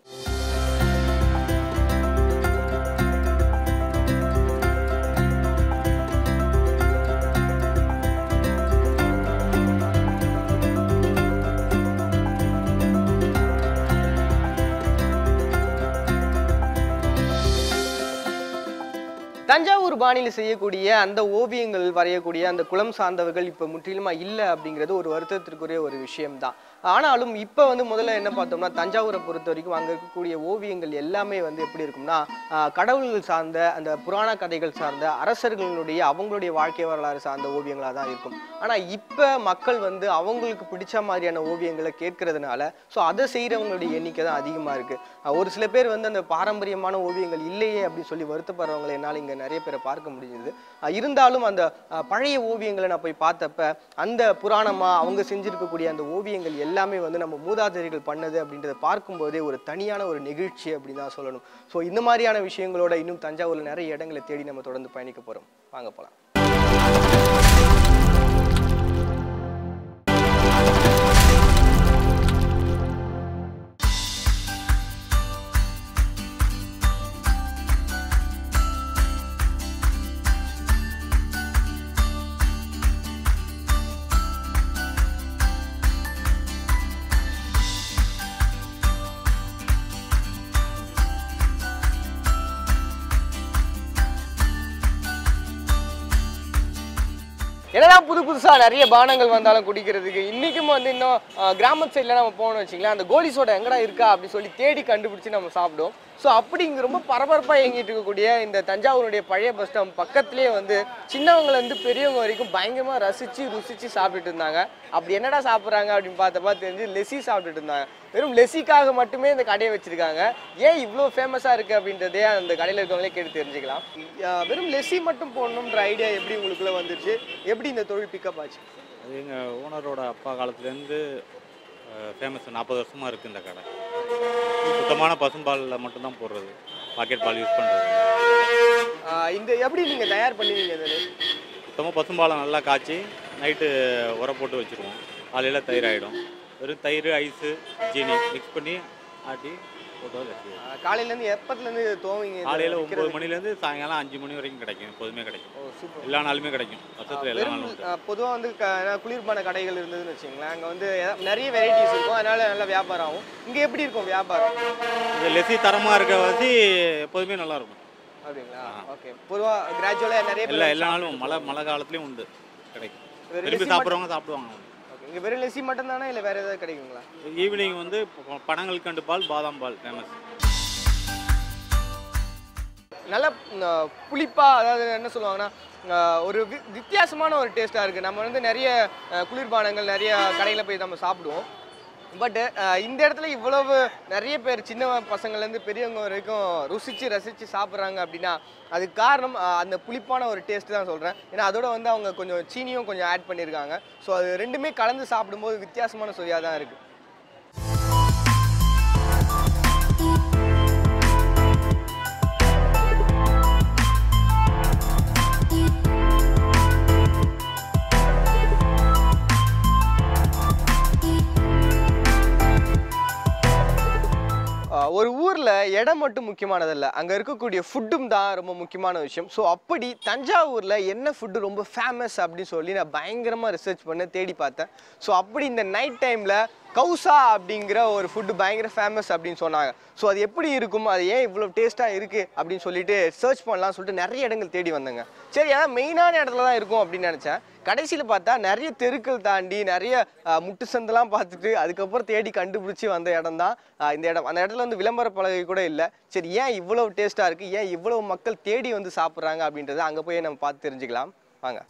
தஞ்சாவூர் பாணியில் செய்யக்கூடிய அந்த ஓவியங்கள் வரையக்கூடிய அந்த குலம் சார்ந்தவர்கள் இப்போ முற்றிலுமா இல்லை அப்படிங்கிறது ஒரு வருத்தத்திற்குரிய ஒரு விஷயம்தான் ஆனாலும் இப்போ வந்து முதல்ல என்ன பார்த்தோம்னா தஞ்சாவூரை பொறுத்த வரைக்கும் அங்கே இருக்கக்கூடிய ஓவியங்கள் எல்லாமே வந்து எப்படி இருக்கும்னா ஆஹ், கடவுள்கள் சார்ந்த அந்த புராண கதைகள் சார்ந்த அரசர்களுடைய அவங்களுடைய வாழ்க்கை வரலாறு சார்ந்த ஓவியங்களாக தான் இருக்கும் ஆனால் இப்போ மக்கள் வந்து அவங்களுக்கு பிடிச்ச மாதிரியான ஓவியங்களை கேட்கறதுனால ஸோ அதை செய்கிறவங்களுடைய எண்ணிக்கை தான் அதிகமாக இருக்குது ஒரு சில பேர் வந்து அந்த பாரம்பரியமான ஓவியங்கள் இல்லையே அப்படின்னு சொல்லி வருத்தப்படுறவங்களை என்னால் இங்கே நிறைய பேரை பார்க்க முடிஞ்சது அஹ் இருந்தாலும் அந்த அஹ், பழைய ஓவியங்களை நான் போய் பார்த்தப்ப அந்த புராணமா அவங்க செஞ்சிருக்கக்கூடிய அந்த ஓவியங்கள் எல்லாமே வந்து நம்ம மூதாதையர்கள் பண்ணது அப்படின்றத பார்க்கும்போதே ஒரு தனியான ஒரு நெகிழ்ச்சி அப்படின்னு தான் சொல்லணும் ஸோ இந்த மாதிரியான விஷயங்களோட இன்னும் தஞ்சாவூர்ல நிறைய இடங்களை தேடி நம்ம தொடர்ந்து பயணிக்க போறோம் வாங்க போலாம் என்னதான் புது புதுசா நிறைய பானங்கள் வந்தாலும் குடிக்கிறதுக்கு இன்னைக்கும் வந்து இன்னும் அஹ், கிராமத்து சைட்ல நம்ம போனோம்னு வச்சுங்களேன் அந்த கோலி சோடா எங்கடா இருக்கா அப்படி சொல்லி தேடி கண்டுபிடிச்சு நம்ம சாப்பிடுவோம் ஸோ அப்படி இங்கே ரொம்ப பரபரப்பாக இயங்கிட்டு இருக்கக்கூடிய இந்த தஞ்சாவூருடைய பழைய பஸ் ஸ்டாண்ட் பக்கத்துலேயே வந்து சின்னவங்கல இருந்து பெரியவங்க வரைக்கும் பயங்கரமாக ரசித்து ருசித்து சாப்பிட்டுட்டு இருந்தாங்க அப்படி என்னடா சாப்பிட்றாங்க அப்படின்னு பார்த்தப்பா தெரிஞ்சு லெசி சாப்பிட்டுட்டு இருந்தாங்க வெறும் லெசிக்காக மட்டுமே இந்த கடையை வச்சிருக்காங்க ஏன் இவ்வளோ ஃபேமஸாக இருக்குது அப்படின்றதே அந்த கடையில் இருக்கவங்களே கேட்டு தெரிஞ்சுக்கலாம் அஹ் வெறும் லெசி மட்டும் போடணுன்ற ஐடியா எப்படி உங்களுக்குள்ள வந்துருச்சு எப்படி இந்த தொழில் பிக்கப் ஆச்சு அது எங்கள் ஓனரோட அப்பா காலத்துலேருந்து ஃபேமஸ் நாற்பது வருஷமாக இருக்குது இந்த கடை சுத்தமான பசும்பாலில் மட்டும்தான் போடுறது பாக்கெட் பால் யூஸ் பண்ணுறது அஹ் இந்த எப்படி நீங்கள் தயார் பண்ணுவீங்க இந்த லெசி? சுத்தமாக பசும்பாலை நல்லா காய்ச்சி நைட்டு உர போட்டு வச்சுருவோம் காலையில் தயிர் ஆகிடும் வெறும் தயிர் ஐஸு ஜீனி மிக்ஸ் பண்ணி ஆட்டி போட்டு வச்சு அஹ் காலையிலேருந்து எப்பத்துலேருந்து துவங்க காலையில் ஒம்பது மணிலேருந்து சாயங்காலம் அஞ்சு மணி வரைக்கும் கிடைக்கும் எப்போதுமே கிடைக்கும் ஓ சூப்பர் எல்லா நாளுமே கிடைக்கும் வருஷத்தில் எல்லா நாளும் உண்டு. பொதுவாக வந்து க- நான் குளிர்பான கடைகள் இருந்ததுன்னு வச்சுங்களேன் அங்கே வந்து எதா- நிறைய வெரைட்டிஸ் இருக்கும் அதனால நல்ல வியாபாரம் ஆகும் இங்கே எப்படி இருக்கும் வியாபாரம் இந்த லெசி தரமாக இருக்க வச்சு எப்போதுமே நல்லாயிருக்கும் அப்படிங்களா ஓகே பொதுவாக கிராஜுவலாக நிறைய பேர் எல்லா எல்லா நாளும் மழை மழை காலத்துலேயும் உண்டு கிடைக்கும் வெறும் விரும்பி லெசி சாப்பிட்றவங்க சாப்பிடுவாங்க ஓகே இங்கே வெறும் லெசி மட்டும் தானே இல்லை வேறு ஏதாவது கிடைக்குங்களா ஈவினிங் வந்து ப- பனங்கல்கண்டு பால் பாதாம் பால் ஃபேமஸ் நல்ல ம், புளிப்பா அதாவது என்ன சொல்லுவாங்கன்னா அஹ், ஒரு வி- வித்தியாசமான ஒரு டேஸ்ட்டாக இருக்குது நம்ம வந்து நிறைய அஹ், குளிர்பானங்கள் நிறைய கடையில் போய் நம்ம சாப்பிடுவோம் பட்டு இந்த இடத்துல இவ்வளவு நிறைய பேர் சின்ன பசங்கள்லேருந்து பெரியவங்க வரைக்கும் ருசித்து ரசித்து சாப்பிட்றாங்க அப்படின்னா அதுக்கு காரணம் அஹ், அந்த புளிப்பான ஒரு டேஸ்ட் தான் சொல்கிறேன் ஏன்னா அதோட வந்து அவங்க கொஞ்சம் சீனியும் கொஞ்சம் ஆட் பண்ணியிருக்காங்க ஸோ அது ரெண்டுமே கலந்து சாப்பிடும்போது வித்தியாசமான சுவையாக தான் இருக்குது ஆஹ் ஒரு ஊரில் இடம் மட்டும் முக்கியமானதல்ல அங்கே இருக்கக்கூடிய ஃபுட்டும் தான் ரொம்ப முக்கியமான விஷயம் ஸோ அப்படி தஞ்சாவூரில் என்ன ஃபுட்டு ரொம்ப ஃபேமஸ் அப்படின்னு சொல்லி நான் பயங்கரமாக ரிசர்ச் பண்ண தேடி பார்த்தேன் ஸோ அப்படி இந்த நைட் டைமில் கௌசா அப்படிங்கிற ஒரு ஃபுட்டு பயங்கர ஃபேமஸ் அப்படின்னு சொன்னாங்க ஸோ அது எப்படி இருக்கும் அது ஏன் இவ்வளோ டேஸ்ட்டாக இருக்குது அப்படின்னு சொல்லிட்டு சர்ச் பண்ணலாம் சொல்லிட்டு நிறைய இடங்கள் தேடி வந்தேங்க சரி அதான் மெயினான இடத்துல தான் இருக்கும் அப்படின்னு நினச்சேன் கடைசியில் பார்த்தா நிறைய தெருக்கள் தாண்டி நிறைய ஆஹ், முட்டு சந்தெல்லாம் பார்த்துட்டு அதுக்கப்புறம் தேடி கண்டுபிடிச்சி வந்த இடம் தான் இந்த இடம் அந்த இடத்துல வந்து விளம்பர பலகை கூட இல்லை சரி ஏன் இவ்வளவு டேஸ்ட்டாக இருக்குது ஏன் இவ்வளவு மக்கள் தேடி வந்து சாப்பிட்றாங்க அப்படின்றத அங்கே போய் நம்ம பார்த்து தெரிஞ்சுக்கலாம் வாங்க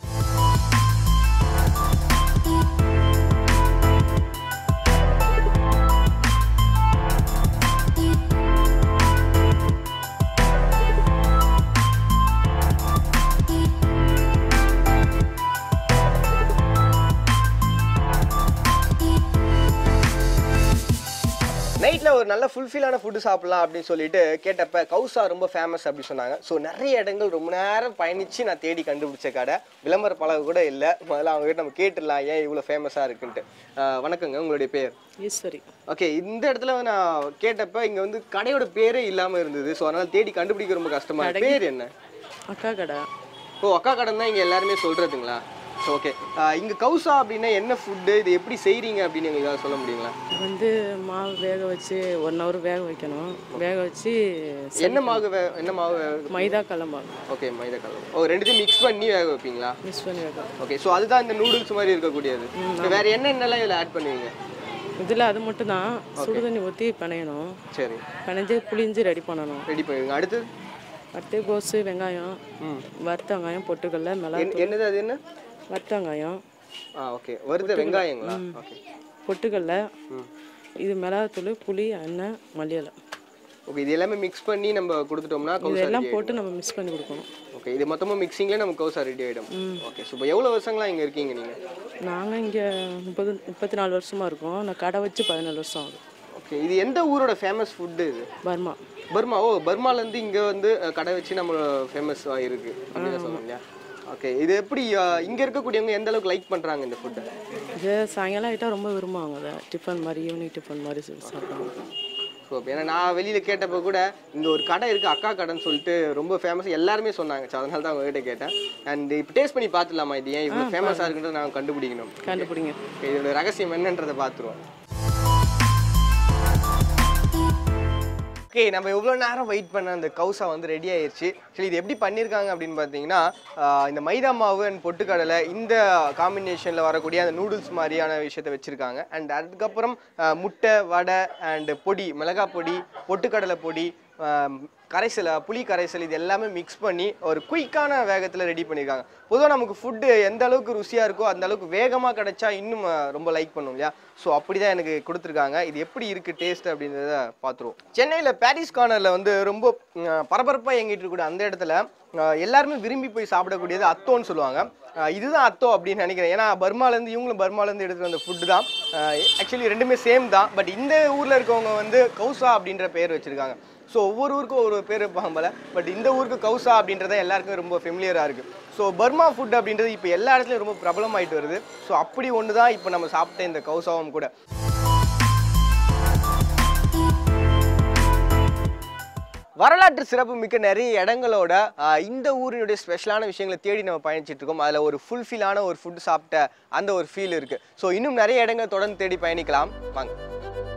நைட்டில் ஒரு நல்ல ஃபுல்ஃபில்லான ஃபுட்டு சாப்பிடலாம் அப்படின்னு சொல்லிட்டு கேட்டப்ப கௌசா ரொம்ப ஃபேமஸ் அப்படி சொன்னாங்க ஸோ நிறைய இடங்கள் ரொம்ப நேரம் பயணித்து நான் தேடி கண்டுபிடிச்ச கடை விளம்பர பலகை கூட இல்லை முதல்ல அவங்க கிட்ட நம்ம கேட்டுடலாம் ஏன் இவ்வளோ ஃபேமஸாக இருக்குன்ட்டு ஆஹ் வணக்கங்க உங்களுடைய பேர் ஈஸ்வரி ஓகே இந்த இடத்துல வந்து நான் கேட்டப்ப இங்கே வந்து கடையோட பேரே இல்லாமல் இருந்தது ஸோ அதனால் தேடி கண்டுபிடிக்க ரொம்ப கஷ்டமா இருக்கு. பேர் என்ன அக்கா கடை ஓ அக்கா கடன் தான் இங்கே எல்லாருமே சொல்கிறதுங்களா ஸோ ஓகே இங்கே கௌசா அப்படின்னா என்ன ஃபுட்டு இது எப்படி செய்கிறீங்க அப்படின்னு எங்களுக்கு ஏதாவது சொல்ல முடியுங்களா வந்து மாவு வேக வச்சு ஒன் ஹவர் வேக வைக்கணும் வேக வச்சு என்ன மாவு வே- என்ன மாவு வேக- மைதா கலம்பாங்க ஓகே மைதா கலர் ஓ ரெண்டுத்தையும் மிக்ஸ் பண்ணி வேக வைப்பீங்களா மிக்ஸ் பண்ணி வைக்கணும் ஓகே ஸோ அதுதான் இந்த நூடுல்ஸ் மாதிரி இருக்கக்கூடியது இப்ப வேற என்ன என்னெல்லாம் இதில் ஆட் பண்ணுவீங்க இதில் அது மட்டும் தான் சுடு தண்ணி ஊற்றி பிணையணும் சரி பிணைஞ்சு புளிஞ்சு ரெடி பண்ணணும் ரெடி பண்ணுவீங்க அடுத்து அடுத்து கோஸு வெங்காயம் ம் வறுத்த வெங்காயம் பொட்டுக்கடல மிளகு என்- என்னது அது என்ன வறுத்த வெங்காயம் ஆ ஓகே வறுத்த வெங்காயங்களா ஓகே பொட்டுக்கடல ம் இது மிளகாத்தூள் புளி எண்ணெய் மல்லியலை ஓகே இது எல்லாமே மிக்ஸ் பண்ணி நம்ம கொடுத்துட்டோம்னா கௌசா இதெல்லாம் ரெடி போட்டு நம்ம மிக்ஸ் பண்ணி கொடுக்கணும் ஓகே இது மொத்தமாக மிக்சிங்லேயே நம்ம கௌசா ரெடி ஆகிடும் ஓகே ஸோ இப்போ எவ்வளோ வருஷங்களா இங்கே இருக்கீங்க நீங்கள் நாங்கள் இங்கே முப்பது முப்பத்தி நாலு வருஷமாக இருக்கோம் நான் கடை வச்சு பதினாலு வருஷம் ஆகுது ஓகே இது எந்த ஊரோட ஃபேமஸ் ஃபுட்டு இது பர்மா பர்மா ஓ பர்மாலேருந்து இங்கே வந்து அஹ், கடை வச்சு நம்ம ஃபேமஸ் ஆகிருக்கு அப்படின்னு சொல்லுங்க ஓகே இது எப்படி அஹ், இங்க இருக்கக்கூடியவங்க எந்த அளவுக்கு லைக் பண்றாங்க இந்த ஃபுட்டை இது சாயங்காலம் ஆகிட்டா ரொம்ப விரும்புவாங்க அதை டிஃபன் மாதிரி ஈவினிங் டிஃபன் மாதிரி செஞ்சு சாப்பிடுவாங்க ஸோ ஏன்னா நான் வெளியில கேட்டப்ப கூட இங்க ஒரு கடை இருக்கு அக்கா கடைன்னு சொல்லிட்டு ரொம்ப ஃபேமஸ் எல்லாருமே சொன்னாங்க ஸோ அதனால தான் உங்ககிட்ட கேட்டேன் அண்ட் இப்போ டேஸ்ட் பண்ணி பார்த்துலாமா இது ஏன் இவ்வளோ ஃபேமஸாக இருக்குன்றத நான் கண்டுபிடிக்கணும் கண்டுபிடிங்க Okay, இதோட ரகசியம் என்னன்றதை பார்த்துருவோம் ஓகே நம்ம எவ்வளோ நேரம் வெயிட் பண்ண அந்த கௌசா வந்து ரெடி ஆயிருச்சு சரி இது எப்படி பண்ணியிருக்காங்க அப்படின்னு பார்த்தீங்கன்னா ஆஹ் இந்த மைதா மாவு அண்ட் பொட்டுக்கடலை இந்த காம்பினேஷனில் வரக்கூடிய அந்த நூடுல்ஸ் மாதிரியான விஷயத்தை வச்சுருக்காங்க அண்ட் அதுக்கப்புறம் ஆஹ் முட்டை வடை அண்ட் பொடி மிளகாய் பொடி பொட்டுக்கடலை பொடி ஆஹ் கரைசல் புளி கரைசல் இது எல்லாமே மிக்ஸ் பண்ணி ஒரு குயிக்கான வேகத்தில் ரெடி பண்ணியிருக்காங்க பொதுவாக நமக்கு ஃபுட்டு எந்த அளவுக்கு ருசியாக இருக்கோ அந்த அளவுக்கு வேகமாக கிடைச்சா இன்னும் ஆஹ் ரொம்ப லைக் பண்ணும் இல்லையா ஸோ அப்படி தான் எனக்கு கொடுத்துருக்காங்க இது எப்படி இருக்குது டேஸ்ட் அப்படின்றத பார்த்துருவோம் சென்னையில் பாரிஸ் கார்னரில் வந்து ரொம்ப பரபரப்பாக இயங்கிட்டு இருக்கக்கூடிய அந்த இடத்துல ஆஹ் எல்லாருமே விரும்பி போய் சாப்பிடக்கூடியது அத்தோன்னு சொல்லுவாங்க ஆஹ் இதுதான் அத்தோ அப்படின்னு நினைக்கிறேன் ஏன்னா பர்மாலேருந்து இவங்களும் பர்மாலேருந்து எடுத்துகிட்டு வந்த ஃபுட்டு தான் ஆக்சுவலி ரெண்டுமே சேம் தான் பட் இந்த ஊரில் இருக்கவங்க வந்து கௌசா அப்படின்ற பேர் வச்சுருக்காங்க ஸோ ஒவ்வொரு ஊருக்கும் ஒரு பேர் வைப்பாங்க போல பட் இந்த ஊருக்கு கௌசா அப்படின்றத எல்லாருக்குமே ரொம்ப ஃபெமிலியராக இருக்குது ஸோ பர்மா ஃபுட் அப்படின்றது இப்போ எல்லா இடத்துலையும் ரொம்ப பிரபலமாயிட்டு வருது ஸோ அப்படி ஒன்று தான் இப்போ நம்ம சாப்பிட்ட இந்த கௌசாவும் கூட வரலாற்று சிறப்பு மிக்க நிறைய இடங்களோட ஆஹ், இந்த ஊரினுடைய ஸ்பெஷலான விஷயங்களை தேடி நம்ம பயணிச்சிட்டு இருக்கோம் அதில் ஒரு ஃபுல்ஃபில்லான ஒரு ஃபுட் சாப்பிட்ட அந்த ஒரு ஃபீல் இருக்குது ஸோ இன்னும் நிறைய இடங்களை தொடர்ந்து தேடி பயணிக்கலாம் வாங்க